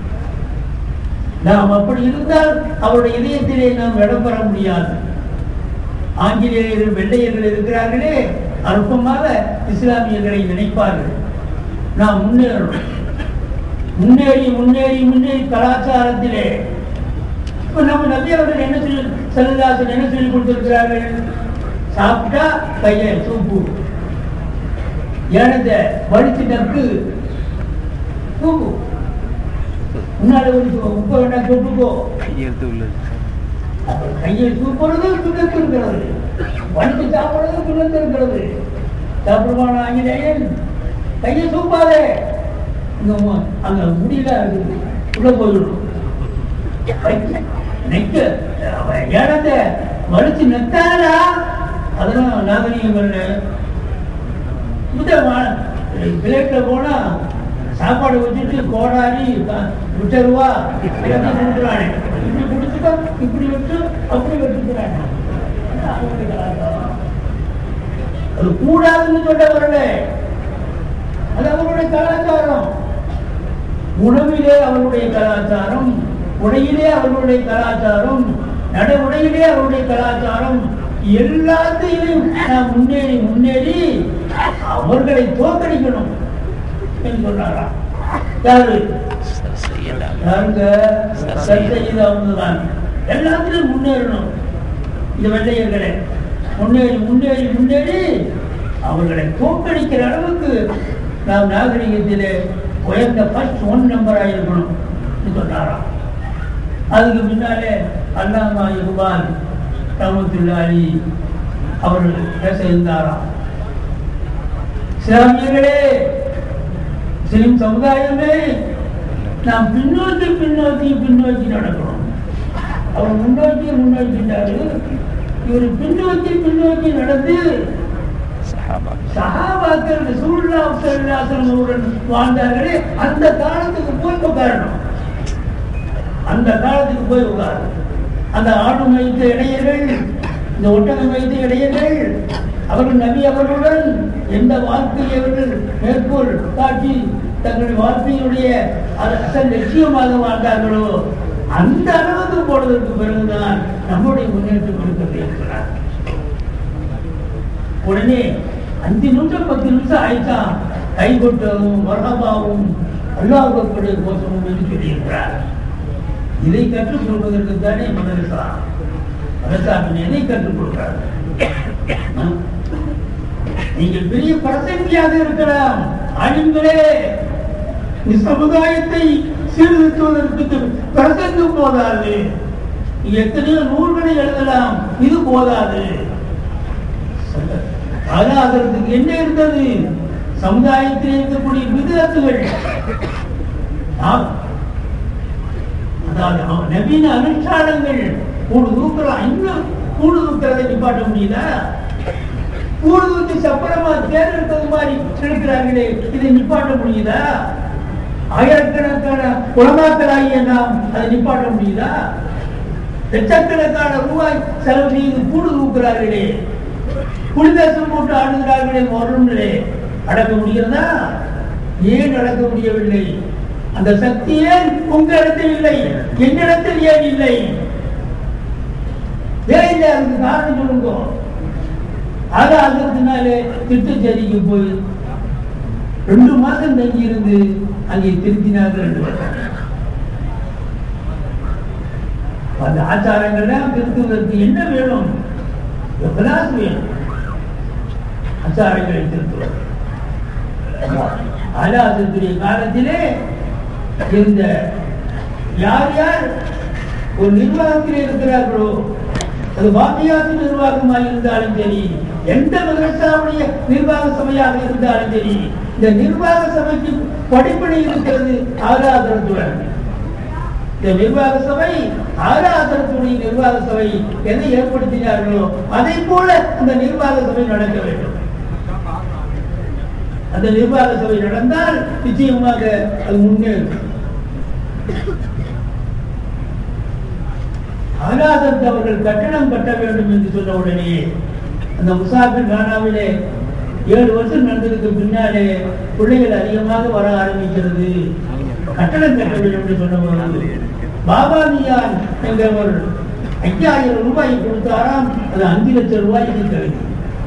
நாம் அப்படி இருந்தால் அவருடைய இதயத்திலே நாம் இடம் பெற முடியாது ஆங்கிலேயர்கள் வெள்ளையர்கள் இருக்கிறார்களே அற்பமாக இஸ்லாமியர்களை நினைப்பார்கள் நாம் முன்னேறணும் முன்னேறி முன்னேறி முன்னேறி கலாச்சாரத்திலே இப்ப நம்ம நபி அவர்கள் என்ன சொல்லி செல்லதாசன் என்ன சொல்லி கொடுத்திருக்கிறார்கள் சாப்பிட்டா கையை சூப்பு ஏனத்தை வடிச்சு நக்கு தூக்கு முன்னாடி ஒரு உப்பு வேணா தொட்டுக்கோ கையெழுத்து உள்ளது அப்புறம் கையை தூக்குறது சுண்ணத்து இருக்கிறது வடிச்சு சாப்பிடுறது சுண்ணத்து இருக்கிறது சாப்பிடுவான ஆங்கிலேயன் கையை தூப்பாதே இங்க மு- அங்க முடியல இருக்குது உள்ள போயிடும் வைக்க- நெக்க ஏனத்தை வடிச்சு நெத்தாரா அதெல்லாம் நாகரிகம் இந்த பிளேட்ல போனா சாப்பாடு வச்சுட்டு கோடாரி க- விட்டருவா எல்லாத்தையும் கொடுக்குறானே இப்படி குடிச்சுட்டா இப்படி விட்டு அப்படி வச்சுக்கிறானே அது கூடாதுன்னு சொல்ல வரல அது அவருடைய கலாச்சாரம் உணவிலே அவருடைய கலாச்சாரம் உடையிலே அவர்களுடைய கலாச்சாரம் நட உடையிலே அவருடைய கலாச்சாரம் எல்லாத்தையும் நாம் முன்னேறி முன்னேறி அவர்களை தோற்கடிக்கணும் என்று சொன்னாராம் யாரு சரி செய்யலாம் யாருங்க சர்ச்சையில் அவங்கதான் எல்லாத்திலும் முன்னேறணும் இந்த வெள்ளையர்களே முன்னேறி முன்னேறி முன்னேறி அவர்களை தோற்கடிக்கிற அளவுக்கு நாம் நாகரிகத்திலே உயர்ந்த ஃபர்ஸ்ட் ஒன் நம்பராக இருக்கணும் என்று சொன்னாராம் அதுக்கு முன்னாலே அல்லாமா இகுபால் ரஹமத்துல்லாஹி அவர்கள் பேச இருந்தாராம் இஸ்லாமியர்களே முஸ்லிம் சமுதாயமே நாம் பின்னோக்கி பின்னோக்கி பின்னோக்கி நடக்கிறோம் அவர் முன்னோக்கி முன்னோக்கிட்டாரு இவர் பின்னோக்கி பின்னோக்கி நடந்து சஹாபாக்கள் ரசூலுல்லாஹி ஸல்லல்லாஹு அலைஹி வஸல்லம் வாழ்ந்தார்களே அந்த காலத்துக்கு போய் உட்காரணும் அந்த காலத்துக்கு போய் உட்காரணும் அந்த ஆடு வைத்த இடையர்கள் இந்த ஒட்டகம் வைத்த இடையர்கள் அவர்கள் நபி அவர்களுடன் எந்த வாழ்க்கையை அவர்கள் மேற்கோள் காட்டி தங்கள் வாழ்க்கையுடைய அ- அசல் லட்சியமாக வாழ்ந்தார்களோ அந்த அளவுக்கு போனதற்கு பிறகுதான் நம்முடைய முன்னேற்றம் இருக்கிறது இருக்கிறார் உடனே அஞ்சு நிமிஷம் பத்து நிமிஷம் ஆயிட்டா கை கொட்டவும் மரபாவும் அல்லாஹுடைய கோஷமும் என்று சொல்லியிருக்கிறார் இதை கற்றுக் கொடுப்பதற்கு தானே மதரசா மதரசாவின் எதை கற்றுக் கொடுக்கிறார் ஆ? நீங்கள் பெரிய பிரசங்கியாக இருக்கலாம் ஆளுங்களே இந்த சமுதாயத்தை சீர்திருத்துவதற்கு பிரசங்கம் போதாது நீங்க எத்தனையோ நூல்களை எழுதலாம் இது போதாது ஆதாரத்துக்கு என்ன இருந்தது சமுதாயத்தில் இருக்கக்கூடிய விதத்துகள் அதாவது அவன் நவீன அனுஷ்டானங்கள் கூடு தூக்கலாம் இன்னும் கூடு தூக்கிறதை நிப்பாட்ட முடியுதா கூடு தூக்கி சப்பரமா தேர் எடுத்தது மாதிரி இருக்கிறார்களே இதை நிப்பாட்ட முடியுதா ஆயிரக்கணக்கான குளமாக்களாகிய நாம் அதை நிப்பாட்ட முடியுதா லட்சக்கணக்கான ரூபாய் செலவு செய்து கூடு தூக்குறார்களே குடிதேசம் போட்டு ஆடுகிறார்களே வருணங்களே அடக்க முடிகிறதா ஏன் அடக்க முடியவில்லை அந்த சக்தி ஏன் உங்க இடத்தில் இல்லை என்னிடத்தில் ஏன் இல்லை ஏன் இல்லை அதுக்கு காரணம் சொல்லுங்க அது அதனாலே திட்டச்சேரிக்கு போய் ரெண்டு மாசம் தங்கி இருந்து அங்கே திருத்தினார்கள் ரெண்டு வருஷம் அந்த ஆச்சாரங்கள்லாம் திருத்துவதற்கு என்ன வேணும் எவ்வளவு வேணும் ஆச்சாரங்களை திருத்துவது ஆலாசத்துடைய காலத்திலே இருந்த யார் யார் ஒரு நிர்வாகத்தில் இருக்கிறார்களோ அது வாக்கியாத்து நிர்வாகமாக இருந்தாலும் சரி எந்த மதரசாவுடைய நிர்வாக சபையாக இருந்தாலும் சரி இந்த நிர்வாக சபைக்கு படிப்பணி இருக்கிறது ஆராதனத்துடன் இந்த நிர்வாக சபை ஆராதனத்துடைய நிர்வாக சபை எதை ஏற்படுத்தினார்களோ அதை போல அந்த நிர்வாக சபை நடக்க வேண்டும் அந்த நிர்வாக சபை நடந்தால் நிச்சயமாக அது முன்னேறும் ஆராதத் அவர்கள் கட்டணம் கட்ட வேண்டும் என்று சொன்ன உடனே அந்த முசாஃபிர் கானாவிலே ஏழு வருஷம் நடந்ததுக்கு பின்னாலே பிள்ளைகள் அதிகமாக வர ஆரம்பிக்கிறது கட்டணம் கட்ட வேண்டும் என்று சொன்னபோது பாபா மியான் என்கிறவர் ஐயாயிரம் ரூபாய் கொடுத்தாராம் அது அஞ்சு லட்சம் ரூபாய்க்கு கழிவு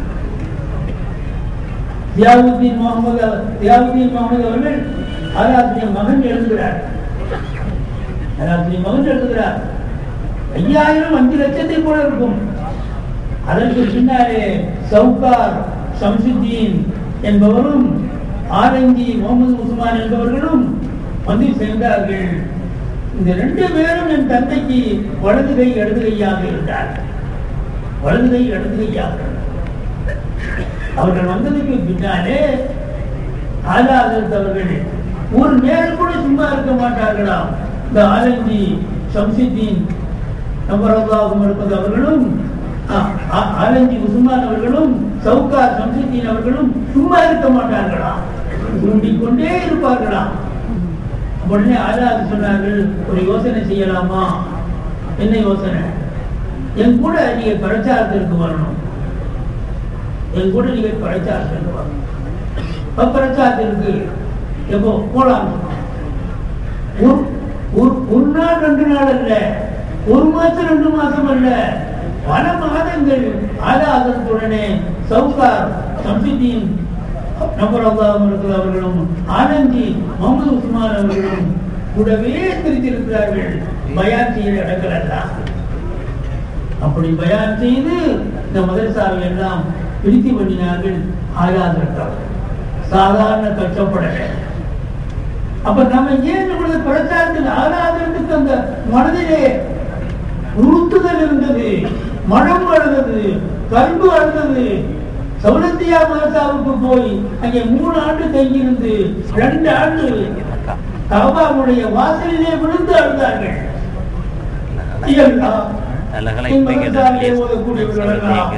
தியாவுத்தீன் முகமது அவர்- தியாவுத்தீன் முகமது அவர்கள் ஆராத்திரிய மகன் எழுதுகிறார் ஆராத்திரிய மகன் எழுதுகிறார் ஐயாயிரம் அஞ்சு லட்சத்தை போல இருக்கும் அதற்கு பின்னாலே சவுகார் சம்சுத்தீன் என்பவரும் ஆரஞ்சி முகமது உஸ்மான் என்பவர்களும் வந்து சேர்ந்தார்கள் இந்த ரெண்டு பேரும் என் தந்தைக்கு வலது கை இடது கையாக இருந்தார் வலது கை இடது கையாக அவர்கள் வந்ததுக்கு பின்னாலே ஆலாதத் அவர்கள் ஒரு நேரம் கூட சும்மா இருக்க மாட்டார்களாம் இந்த ஆலஞ்சி சம்சித்தீன் நம்பரதாகவும் இருப்பது அவர்களும் ஆ- ஆ- ஆலஞ்சி உஸ்மான் அவர்களும் சவுகார் சம்சித்தீன் அவர்களும் சும்மா இருக்க மாட்டார்களாம் தூண்டிக் கொண்டே இருப்பார்களாம் உடனே ஆலாது சொன்னார்கள் ஒரு யோசனை செய்யலாமா என்ன யோசனை என் கூட நீங்க பிரச்சாரத்திற்கு வரணும் என் கூட நீங்க பிரச்சாரத்திற்கு வரணும் அப்ப பிரச்சாரத்திற்கு எப்போ போலாம் ஒரு- ஒரு- ஒரு நாள் ரெண்டு நாள் அல்ல ஒரு மாசம் ரெண்டு மாசம் அல்ல பல மாதங்கள் ஆலாதத்துடனே சவுகார் சம்சுத்தீன் நம்பர் இருக்கிற அவர்களும் ஆனந்தி முகமது உஸ்மான் அவர்களும் கூடவே பிரித்திருக்கிறார்கள் பயான் செய்ய இடங்கள் எல்லாம் அப்படி பயான் செய்து இந்த மதரசாவை எல்லாம் பிரித்து பண்ணினார்கள் ஆயாதர்கள் சாதாரண கஷ்டப்படலை அப்ப நம்ம ஏன் நம்மளது பிரச்சாரத்தில் ஆராதனத்துக்கு அந்த மனதிலே உறுத்துதல் இருந்தது மனம் அழுந்தது கல்பு அழுந்தது சௌலத்தியா மதசாவுக்கு போய் அங்கே மூணு ஆண்டு தங்கியிருந்து ரெண்டு ஆண்டு கபாவுடைய வாசலிலே விழுந்து அழுதார்கள் ஐயல்லா, அழகெல்லாம் என் இப்ப மதசாவிலே கேட்டது ஓதக்கூடியவர்கள் எல்லாம்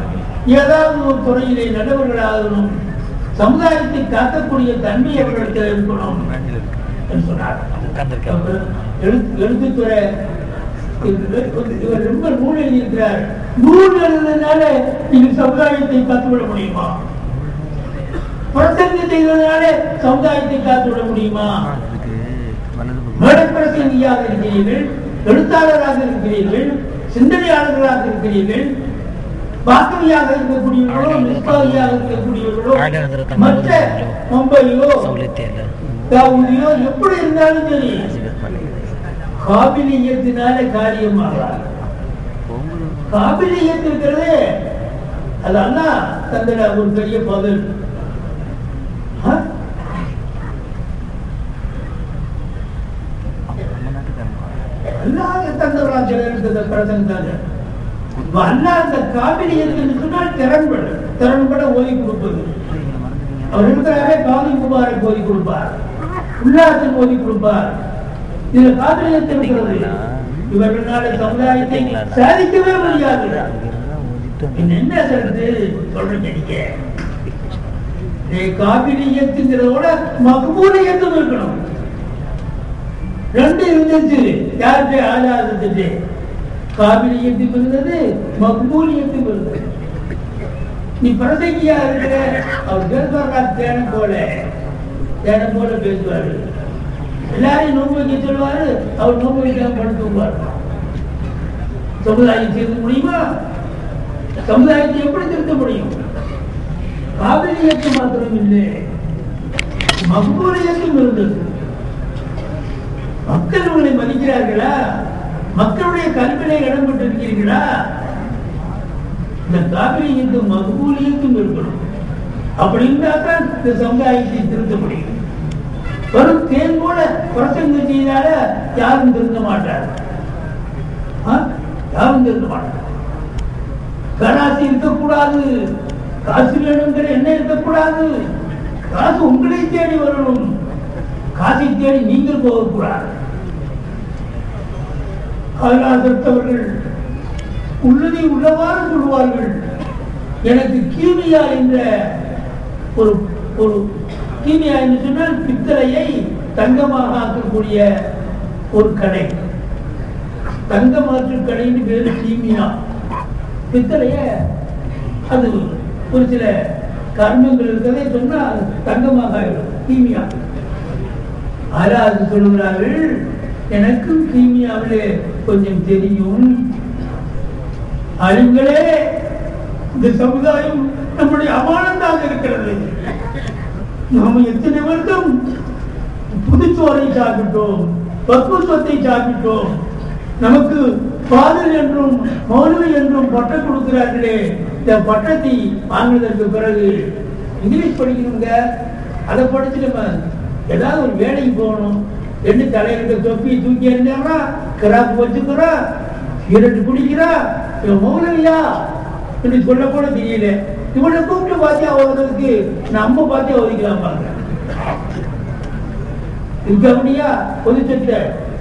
ஏதாவது ஒரு துறையிலே நல்லவர்களாகணும் சமுதாயத்தை காக்கக்கூடிய தன்மை அவர்களுக்கு இருக்கணும் என்று சொன்னார் உட்கார்ந்திருக்காரு. எழுத்து எழுத்துத்துறை இவர் இவர் ரொம்ப நூல் எழுதியிருக்கிறார் நூல் எழுதுனால நீங்க சமுதாயத்தை காத்துவிட முடியுமா பிரசங்கம் செய்ததுனால சமுதாயத்தை காத்துவிட முடியுமா அதுக்கு வலது பக்கம். மேடப்பிரசங்கியாக இருக்கிறீர்கள் எழுத்தாளராக இருக்கிறீர்கள் சிந்தனையாளர்களாக இருக்கிறீர்கள் வாக்கவியாக இருக்கக்கூடியவர்களோ நிர்வாகியாக இருக்கக்கூடியவர்களோ மற்ற மும்பையோ சௌலத்தியம் இல்ல. தாவூதியோ எப்படி இருந்தாலும் சரி ஆசீர்வாத் பண்ணி. காபிலியத்தினால காரியமாகாது போகும்போது காபிலியத் இருக்கிறதே அது அல்லா தந்திர ஒரு பெரிய பதில் ஆ? நம்ம நாட்டுக்காரங்க. அல்லாஹ் தந்தவராக இருக்கிறத பிரசங்காங்க அல்லாஹ் அந்த காபிலியத்துன்னு சொன்னால் திறன்பட திறன்பட ஓதி கொடுப்பது நீங்க மறந்துட்டீங்க. அவர் இருக்கிறாரே காதி முபாரக் ஓதி கொடுப்பார் உல்லாசன் ஓதி கொடுப்பார் இதுல காபிலியத்து இருக்கிறது இவர்களால சமுதாயத்தை சாதிக்கவே முடியாது அங்க இருந்தா ஓதிட்டு வந்து- பின்ன என்ன சொல்றது சொல்றீங்க நீங்க நீ காபிலியத்துங்கிறதோட மக்பூலியத்தும் இருக்கணும் ரெண்டு இருந்துச்சு யாருக்கு ஆளா இருந்துச்சு காபிலியத்தும் இருந்தது மக்பூலியத்தும் இருந்தது நீ பிரசங்கியா இருக்கிற அவர் பேசுவாரா தேனம் போல தேனம் போல பேசுவாரு எல்லாரையும் நோன்பு வைக்க சொல்லுவாரு அவர் நோன்பு வைக்காம படுத்துவார் சமுதாயம் செய்ய முடியுமா சமுதாயத்தை எப்படி திருத்த முடியும் காவிரியத்து மாத்திரம் இல்லை மக்பூரியத்தும் இருந்தது மக்கள் உங்களை மதிக்கிறார்களா மக்களுடைய கல்வியிலே இடம் பெற்றிருக்கிறீர்களா இந்த காவிரியத்தும் மக்பூலியத்தும் இருக்கணும் அப்படி இருந்தா தான் இந்த சமுதாயத்தை திருத்த முடியும் வெறும் தேன் போல பிரசங்கம் செய்தால யாரும் திருந்த மாட்டார் ஆ? யாரும் திருந்த மாட்டார் கராசி இருக்கக்கூடாது காசு வேணுங்கிற எண்ணம் இருக்கக்கூடாது காசு உங்களை தேடி வரணும் காசை தேடி நீங்கள் போகக்கூடாது அவர்கள் உள்ளதை உள்ளவாறு சொல்லுவார்கள் எனக்கு கீமியா என்ற ஒரு ஒரு கீமியா என்று சொன்னால் பித்தளையை தங்கமாக ஆக்கக்கூடிய ஒரு கடை தங்க மாற்று கடைன்னு பேரு கீமியா பித்தளைய அது ஒரு சில கர்மங்கள் இருக்கிறதை சொன்னா அது தங்கமாக ஆயிடும் கீமியா ஆறாவது சொல்லுகிறார்கள் எனக்கும் கீமியாவிலே கொஞ்சம் தெரியும் அறிவுகளே இந்த சமுதாயம் நம்முடைய அமானத்தாக இருக்கிறது நாம எத்தனை வருடம் புதுச்சோரை சாப்பிட்டோம் பக்குவத்தை சாப்பிட்டோம் நமக்கு பாதல் என்றும் மௌனவி என்றும் பட்டம் கொடுக்கிறார்களே இந்த பட்டத்தை வாங்கினதற்கு பிறகு இங்கிலீஷ் படிக்கணுங்க அதை படிச்சு நம்ம ஏதாவது ஒரு வேலைக்கு போகணும் ரெண்டு தலையில இருக்க தொப்பி தூக்கி எறிஞ்சாங்களா கிராப் வச்சுக்கிறா இரண்டு குடிக்கிறா இவன் மௌனவியா என்று சொல்ல கூட தெரியல இவனை கூப்பிட்டு பாத்தியா ஓதுறதுக்கு நம்ம பாத்தியா ஒதுக்கலாம் பாருங்க இருக்க முடியா பொதுச்சத்தை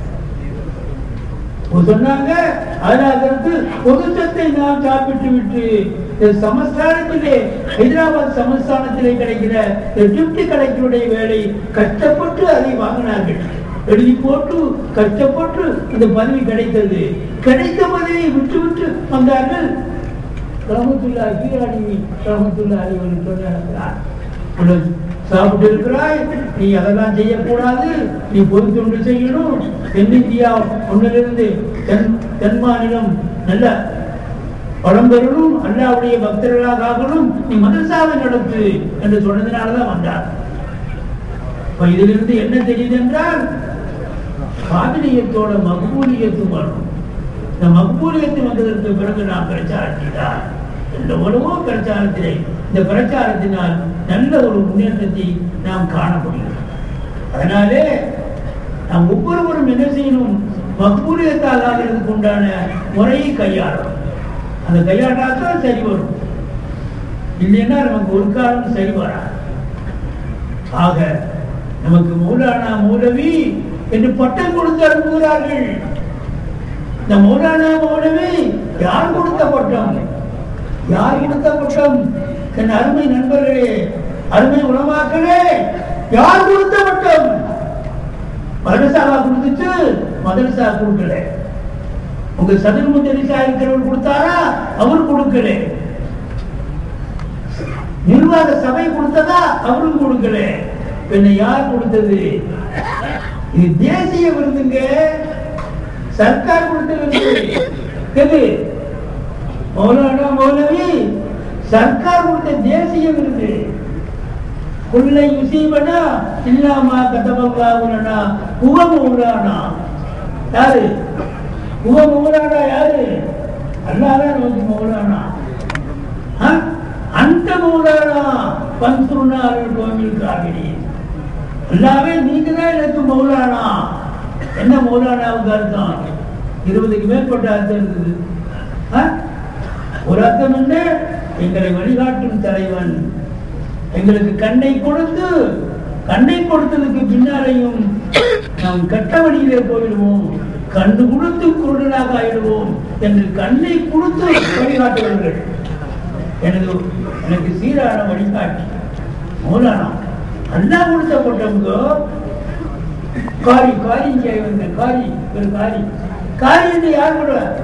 சொன்னாங்க அதற்கு பொதுச்சத்தை நாம் சாப்பிட்டு விட்டு இந்த சமஸ்தானத்திலே ஹைதராபாத் சமஸ்தானத்திலே கிடைக்கிற இந்த டிப்டி கலெக்டருடைய வேலை கஷ்டப்பட்டு அதை வாங்கினார்கள் எழுதி போட்டு கஷ்டப்பட்டு இந்த பதவி கிடைத்தது கிடைத்த பதவியை விட்டு விட்டு வந்தார்கள் ரஹமத்துல்லா கீழாடி ரஹமத்துல்லா அலிவன் சொன்னார் உனக்கு சாப்பிட்டு இருக்கிறாய் நீ அதெல்லாம் செய்யக்கூடாது நீ பொது தொண்டு செய்யணும் தென்னிந்தியா ஒன்னிலிருந்து தென் தென் மாநிலம் நல்ல பலம் பெறணும் அல்லாவுடைய பக்தர்களாக ஆகணும் நீ மதசாவை நடத்து என்று சொன்னதுனாலதான் வந்தார் இப்ப இதிலிருந்து என்ன தெரியுது என்றால் காவிரியத்தோட மகபூலியத்தும் வரணும் இந்த மகபூலியத்து வந்ததற்கு பிறகு நாம் பிரச்சாரம் செய்தார் எவ்வளவோ பிரச்சாரத்திலே இந்த பிரச்சாரத்தினால் நல்ல ஒரு முன்னேற்றத்தை நாம் காண முடியும் அதனாலே நாம் ஒவ்வொருவரும் என்ன செய்யணும் மக்பூலியத்தால் ஆகிறதுக்கு உண்டான முறையை கையாளணும் அந்த கையாண்டாத்தான் சரி வரும் இல்லைன்னா நமக்கு ஒரு காலம் சரி வராது ஆக நமக்கு மௌலானா மௌலவி என்று பட்டம் கொடுத்து அனுப்புகிறார்கள் இந்த மௌலானா மௌலவி யார் கொடுத்த பட்டம் யார் கொடுத்த பட்டம் என் அருமை நண்பர்களே அருமை உணவாக்களே யார் கொடுத்த பட்டம் மதரசாவா கொடுத்துச்சு மதரசா கொடுக்கல உங்க சதுர்மு தெரிசா இருக்கிறவர் கொடுத்தாரா அவர் கொடுக்கல நிர்வாக சபை கொடுத்ததா அவரும் கொடுக்கல பின்ன யார் கொடுத்தது இது தேசிய விருதுங்க சர்க்கார் கொடுத்த விருது எது மௌலானா மௌலவி சர்க்கார் கொடுத்த தேசிய விருது குல்லை யுசீபனா இல்லாமா கதபல்லாவுலனா உவ மௌலானா யாரு உவ மௌலானா யாரு அல்லாதான் நமக்கு மௌலானா ஆ? அந்த மௌலானா பன்சுருனா அருள் கோவில் காவிரி எல்லாமே நீங்க தான் எனக்கு மௌலானா என்ன மௌலானாவுக்கு அர்த்தம் இருபதுக்கு மேற்பட்ட அர்த்தம் இருக்குது ஆ? ஒரு அர்த்தம் என்ன எங்களை வழிகாட்டும் தலைவன் எங்களுக்கு கண்ணை கொடுத்து கண்ணை கொடுத்ததுக்கு பின்னாலையும் நாம் கட்ட வழியிலே போயிடுவோம் கண்டு கொடுத்து குருடனாக ஆயிடுவோம் என்று கண்ணை கொடுத்து வழிகாட்டுவார்கள் எனது எனக்கு சீரான வழிகாட்டி மௌலானா அண்ணா கொடுத்த போட்டவங்க காரி காரி இங்கே வந்த காரி ஒரு காரி காரி என்று யார் பண்ணுவார்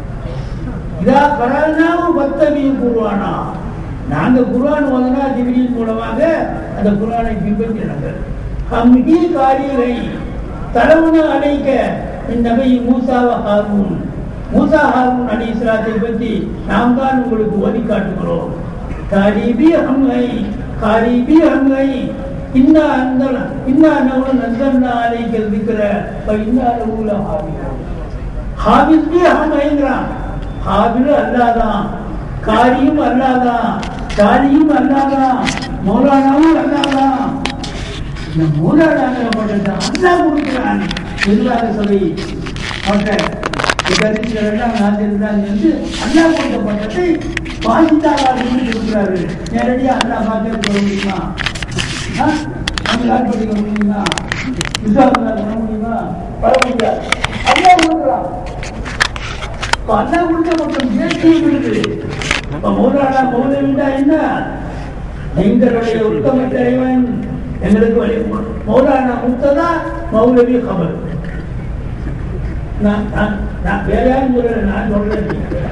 இதா கரானாவும் பத்தவியும் குருவானா நாங்க குர்ஆன் ஓதுனா ஜிப்ரீல் மூலமாக அந்த குர்ஆனை பின்பற்றினார்கள் ஹம்ஹி காரியை தலவுன அழைக்க இந்நபை மூசாவ ஹாரூன் மூசா ஹாரூன் அலி இஸ்லாத்தை பற்றி நாம் தான் உங்களுக்கு ஓதி காட்டுகிறோம் காரிபி ஹம்ஹை காரிபி ஹம்ஹை இன்னா அந்த இன்னா நவுல நசல்னா அலைக்க திக்ர வ இன்னா லவுல ஹாபியோன் ஹாபிஸ் பி ஹம்ஹைங்கிறான் ஹாபில் அல்லாதான் காரியும் அல்லாதான் காரியும் அல்லாதான் மௌலானாவும் அல்லாதான் இந்த மூலாதாரப்பட்டது அல்லா கொடுக்கிறான் நிர்வாக சபை மற்ற கருத்துக்கள் எல்லாம் நாட்டிருந்தாங்க என்று அல்லா கொடுத்த பட்டத்தை வாசித்தாளர்கள் கொடுக்கிறாரு நேரடியா அல்லா பார்க்க சொல்ல முடியுமா ஆ? நம்ம யார் படிக்க முடியுமா விசுவாசம் பண்ண முடியுமா வர முடியாது அல்லா கொடுக்குறான் இப்ப அல்லா கொடுத்த மட்டும் தேசியம் இருக்குது இப்ப மௌலானா மௌலவிண்டா என்ன எங்களுடைய உத்தம தலைவன் எங்களுக்கு வழி மௌலானா முத்ததா மௌலவி கமல் நான் நான் நான் வேற யாரும் சொல்லல நான் சொல்றேன்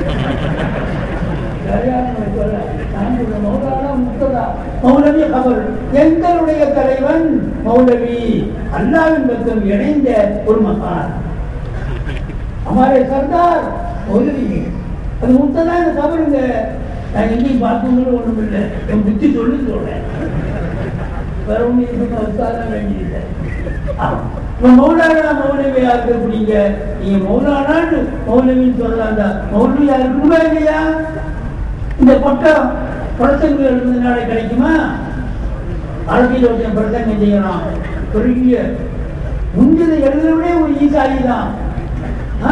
வேற யாரும் நான் சொல்லல நான் சொல்றேன் மௌலானா முத்ததா மௌலவி கமல் எங்களுடைய தலைவன் மௌலவி அல்லாவின் பக்கம் இணைந்த ஒரு மகான் हमारे सरदार மௌலவி அது முத்ததா இந்த கபருங்க நான் எங்கேயும் பார்க்கணும்னு ஒண்ணும் இல்லை என் புத்தி சொல்லி சொல்றேன் வேற ஒண்ணு இதுக்கு வச்சாத வேண்டியதில்லை இப்ப மௌலானா மௌலவியா இருக்கக்கூடிய நீங்க மௌலானான்னு மௌலவின்னு சொல்லலாம் அந்த மௌலவியா இருக்குமா இல்லையா இந்த பட்டம் பிரசங்க எழுதுனால கிடைக்குமா அரபியில் ஒருத்தன் பிரசங்கம் செய்யலாம் பெரிய முந்தியதை எழுதுறவனே ஒரு ஈசாரி தான் ஆ?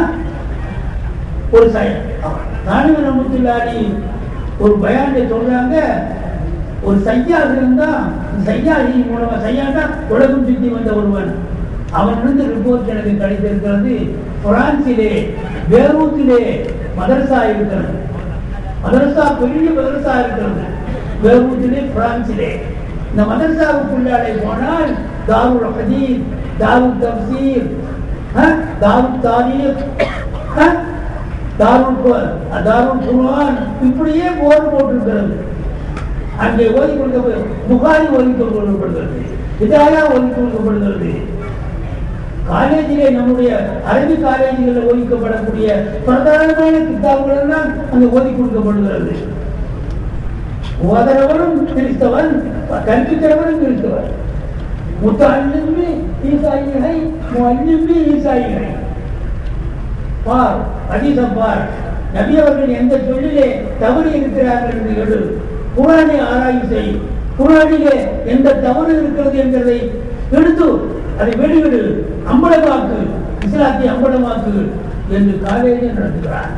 ஒரு தானிவ ரமத்துல்லாடி ஒரு பயானை சொல்றாங்க ஒரு சையாது இருந்தா சையாதி மூலமா சையாண்டா உலகம் சுத்தி வந்த ஒருவன் அவனிருந்து ரிப்போர்ட் எனக்கு கிடைத்திருக்கிறது பிரான்சிலே பேரூத்திலே மதரசா இருக்கிறது மதரசா பெரிய மதரசா இருக்கிறது பேரூத்திலே பிரான்சிலே இந்த மதரசாவுக்குள்ளாலே போனால் தாருல் ஹதீஸ் தாருல் தப்சீர் அஹ், தாருல் தாரீக் அஹ், தாருல் கு- தாருல் குர்ஆன் இப்படியே போர் போட்டிருக்கிறது அங்கே ஓதி கொடுக்க புகாரி ஓதி கொடுக்கப்படுகிறது இதாயா ஓதி கொடுக்கப்படுகிறது காலேஜிலே நம்முடைய அரபி காலேஜுகளில் ஓதிக்கப்படக்கூடிய பிரதானமான கித்தாபுகள் எல்லாம் அங்கே ஓதி கொடுக்கப்படுகிறது ஓதரவரும் கிறிஸ்தவன் கற்பிக்கிறவரும் கிறிஸ்தவர் முத்தாலிமி ஈசாயிகளை முல்லிமி ஈசாயிகளை பார் அதிசம் பார் நபி அவர்கள் எந்த சொல்லிலே தவறு இருக்கிறார்கள் என்று எடு குரானை ஆராய்வு செய் குரானிலே எந்த தவறு இருக்கிறது என்பதை எடுத்து அதை வெளியிடு அம்பலமாக்கு இஸ்லாத்தை அம்பலமாக்கு என்று காலேஜில் நடத்துகிறார்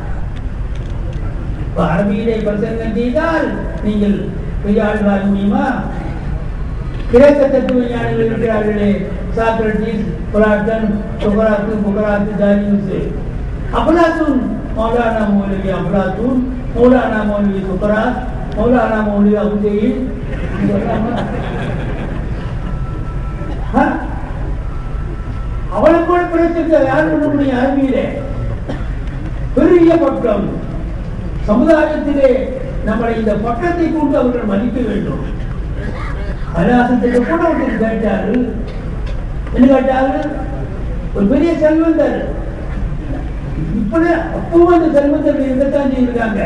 இப்ப அரபியிலே பிரசங்கம் செய்தால் நீங்கள் பெரிய ஆள் வாழ முடியுமா கிரேக்க தத்துவ ஞானிகள் இருக்கிறார்களே சாக்ரட்டிஸ் புலாட்டன் சுகராத்து புகராத்து தாரியுஸ் அபலாத்தூன் மௌலானா மௌலவி அபலாத்தூன் மௌலானா மௌலவி சுக்கராத் மௌலானா மௌலவி அபுஜெயில் அவளை கூட பிடிச்சிருக்க யார் பண்ண முடியும் அறிவியலே பெரிய பட்டம் சமுதாயத்திலே நம்மளை இந்த பட்டத்தை கொண்டு அவர்கள் மதிக்க வேண்டும் கலாசத்துக்கு கூட ஒருத்தர் கேட்டாரு என்ன கேட்டாரு ஒரு பெரிய செல்வந்தர் இப்படி அப்பவும் அந்த செல்வந்தர் இருக்கத்தான் செய்திருக்காங்க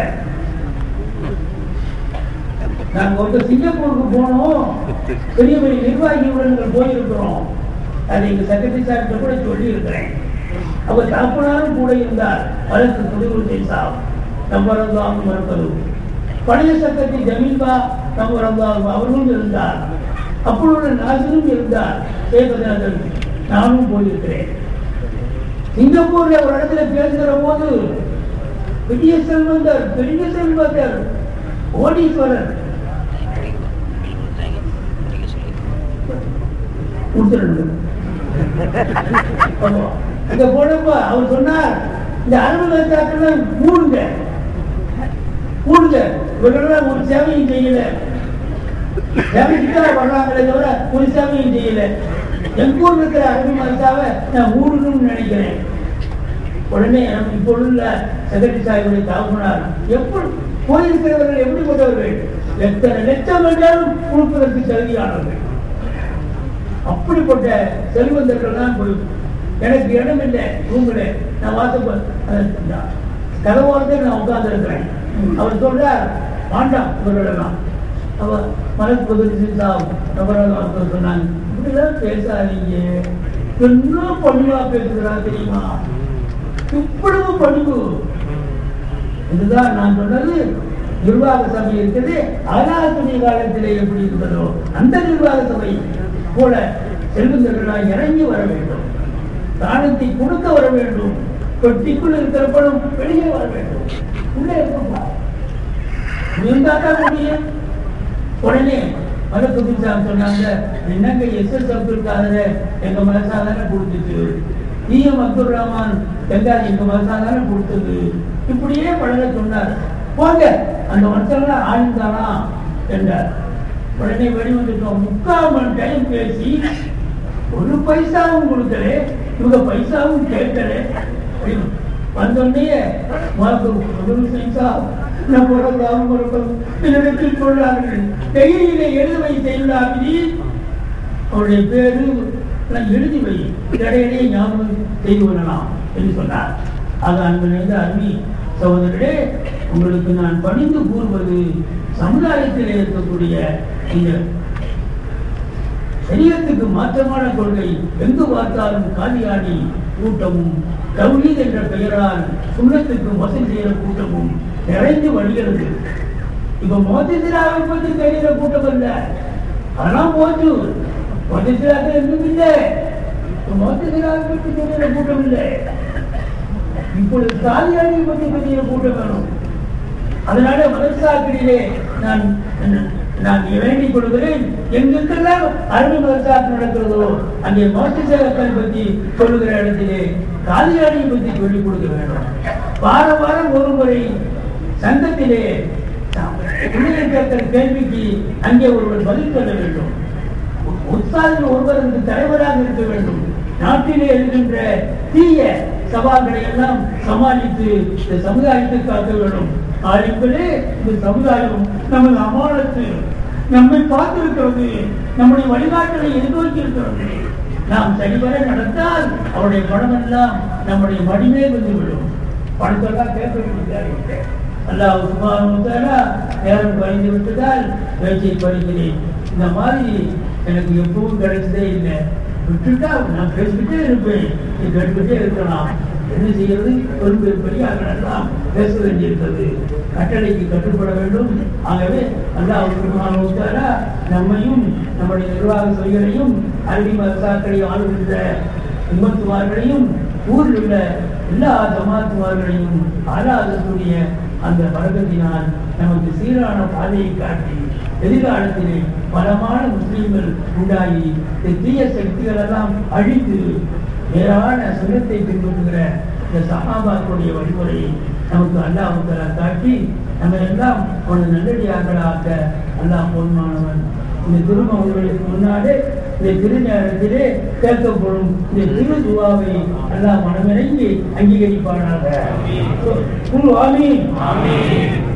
நாங்க வந்து சிங்கப்பூருக்கு போனோம் பெரிய பெரிய நிர்வாகிகளுடன் போயிருக்கிறோம் அதை எங்க செக்ரட்டரி சார்கிட்ட கூட சொல்லி இருக்கிறேன் அவர் தகப்பனாரும் கூட இருந்தார் வழக்கு துணிவுரை சாப் நம்பரந்தாம் மறுப்பது பழைய சட்டத்தை ஜமீன்பா நம்பரந்தாம் அவர்களும் இருந்தார் அப்பொழுது நாசனும் இருந்தார் சேகநாதன் நானும் போயிருக்கிறேன் சிங்கப்பூர்ல ஒரு இடத்துல பேசுகிற போது பெரிய செல்வந்தர் பெரிய செல்வந்தர் கோடீஸ்வரர் கொடுத்துருங்க ஆமா. அங்க போனப்ப அவர் சொன்னார் இந்த அலுவலகத்தாக்கெல்லாம் கூடுங்க கூடுங்க இவர்களெல்லாம் ஒரு சேவையும் செய்யல சேவைக்கு வர்றாங்களே தவிர ஒரு சேவையும் செய்யல எங்க ஊர்ல இருக்கிற அரபி மதத்தாவை நான் ஊடணும்னு நினைக்கிறேன் உடனே நம்ம இப்போ உள்ள செக்ரட்டரி சாஹிபுடைய தாக்குனார் எப்படி போயிருக்கிறவர்கள் எப்படிப்பட்டவர்கள் எத்தனை லட்சம் வேண்டாலும் கொடுப்பதற்கு தகுதியானவர்கள் அப்படிப்பட்ட செல்வந்தர்கள் தான் போய் எனக்கு இடம் இல்லை ரூம்ல நான் வாசப்ப கதவோரத்தில் நான் உட்கார்ந்து இருக்கிறேன் அவர் சொல்றார் வேண்டாம் இவர்களெல்லாம் அவர் மலர் பகுதி நபராக சொன்னாங்க இப்படிலாம் பேசாதீங்க என்ன பணிவா பேசுகிறா தெரியுமா இவ்வளவு பணிவு இதுதான் நான் சொன்னது நிர்வாக சபை இருக்குது அனாத்துணை காலத்திலே எப்படி இருந்ததோ அந்த நிர்வாக சபை போல செல்வந்தர்களாய் இறங்கி வர வேண்டும் தானத்தை கொடுக்க வர வேண்டும் பெட்டிக்குள் இருக்கிற பணம் வெளியே வர வேண்டும் உள்ளே இருக்கப்பா இருந்தாதான் முடியும் உடனே மலக்கு சார் சொன்னாங்க என்னங்க எஸ் எஸ் அப்துல் காதர எங்க மனசாதான கொடுத்துச்சு இஎம் அப்துல் ரஹ்மான் பெங்காலி எங்க மனசாதான கொடுத்தது இப்படியே பழக சொன்னார் போங்க அந்த மனுஷன்லாம் ஆழ்ந்தானா என்றார் உடனே வெளிவந்துட்டோம் முக்கால் மணி டைம் பேசி ஒரு பைசாவும் கொடுக்கல இவங்க பைசாவும் கேட்கல அப்படின்னு வந்தோடனே என்னிடத்தில் சொல்றார்கள் கையிலே எழுதுவை செய்யுளாகி அவருடைய பேரு எல்லாம் எழுதி வை இடையிடையே ஞாபகம் செய்து கொள்ளலாம் என்று சொன்னார் ஆக அன்பு நிறைந்த அருமை சகோதரர்களே உங்களுக்கு நான் பணிந்து கூறுவது சமுதாயத்தில் இருக்கக்கூடிய இந்த சரீரத்துக்கு மாற்றமான கொள்கை எங்கு பார்த்தாலும் காலியாடி கூட்டமும் தௌஹீத் என்ற பெயரால் சுண்ணத்துக்கு மோசம் செய்கிற கூட்டமும் நிறைந்து வருகிறது இப்ப மோதிசிராவை பற்றி தெரிகிற கூட்டம் அல்ல அதெல்லாம் போச்சு மோதிசிராக்கள் எங்கும் இல்லை மோதிசிராவை பற்றி தெரிகிற கூட்டம் இல்லை இப்பொழுது காலியாடியை பற்றி தெரிகிற கூட்டம் வேணும் அதனால மதரசாக்களிலே நான் நான் வேண்டிக் கொள்கிறேன் எங்கெங்கெல்லாம் அருமை மதரசாக்கு நடக்கிறதோ அங்கே மோசேசகத்தை பற்றி சொல்லுகிற இடத்திலே காலியாடியை பற்றி சொல்லிக் கொடுக்க வேண்டும் வார வாரம் ஒரு முறை சங்கத்திலே பிள்ளைகள் கேட்கிற கேள்விக்கு அங்கே ஒருவர் பதில் சொல்ல வேண்டும் உற்சாகில் ஒருவர் இந்த தலைவராக இருக்க வேண்டும் நாட்டிலே இருக்கின்ற தீய சவால்களை எல்லாம் சமாளித்து இந்த சமுதாயத்தை காக்க வேண்டும் ஆளுங்களே இந்த சமுதாயம் நமது அமானத்து நம்மை பார்த்திருக்கிறது நம்முடைய வழிகாட்டலை எதிர்நோக்கி இருக்கிறது நாம் சரிவர நடந்தால் அவருடைய பணம் எல்லாம் நம்முடைய மடிமே வந்துவிடும் பணத்தெல்லாம் கேட்க வேண்டியதாக அல்லாஹ் சுபானுத்தாரா நேரம் குறைந்து விட்டதால் பேச்சை பறிக்கிறேன் இந்த மாதிரி எனக்கு எப்பவும் கிடைச்சதே இல்லை விட்டுட்டா நான் பேசிக்கிட்டே இருப்பேன் நீ கேட்டுக்கிட்டே இருக்கலாம் என்ன செய்யறது ஒரு பெரியாக எல்லாம் பேச வேண்டியிருக்கிறது கட்டளைக்கு கட்டுப்பட வேண்டும் ஆகவே அல்லாஹ் சுபானுத்தாரா நம்மையும் நம்முடைய நிர்வாக செயலையும் அரபி மதசாக்களையும் ஆளுகின்ற உம்மத்துமார்களையும் ஊரில் உள்ள எல்லா ஜமாத்துமார்களையும் ஆளாதக்கூடிய அந்த பழக்கத்தினால் நமக்கு சீரான பாதையை காட்டி எதிர்காலத்திலே பலமான முஸ்லீம்கள் உண்டாகி இந்த தீய சக்திகள் எல்லாம் அழித்து நேரான சுகத்தை பின்பற்றுகிற இந்த சகாபாக்களுடைய வழிமுறையை நமக்கு அல்லாஹுத்தலா காட்டி நம்ம எல்லாம் ஒரு நல்லடியார்களாக்க அல்லாஹ் பொன்மானவன் இந்த திருமகளுக்கு முன்னாலே இந்த திருநேரத்திலே கேட்கப்படும் இந்த திரு துவாவை அல்லாஹ் மனமிறங்கி அங்கீகரிப்பானாக குல் ஆமீன்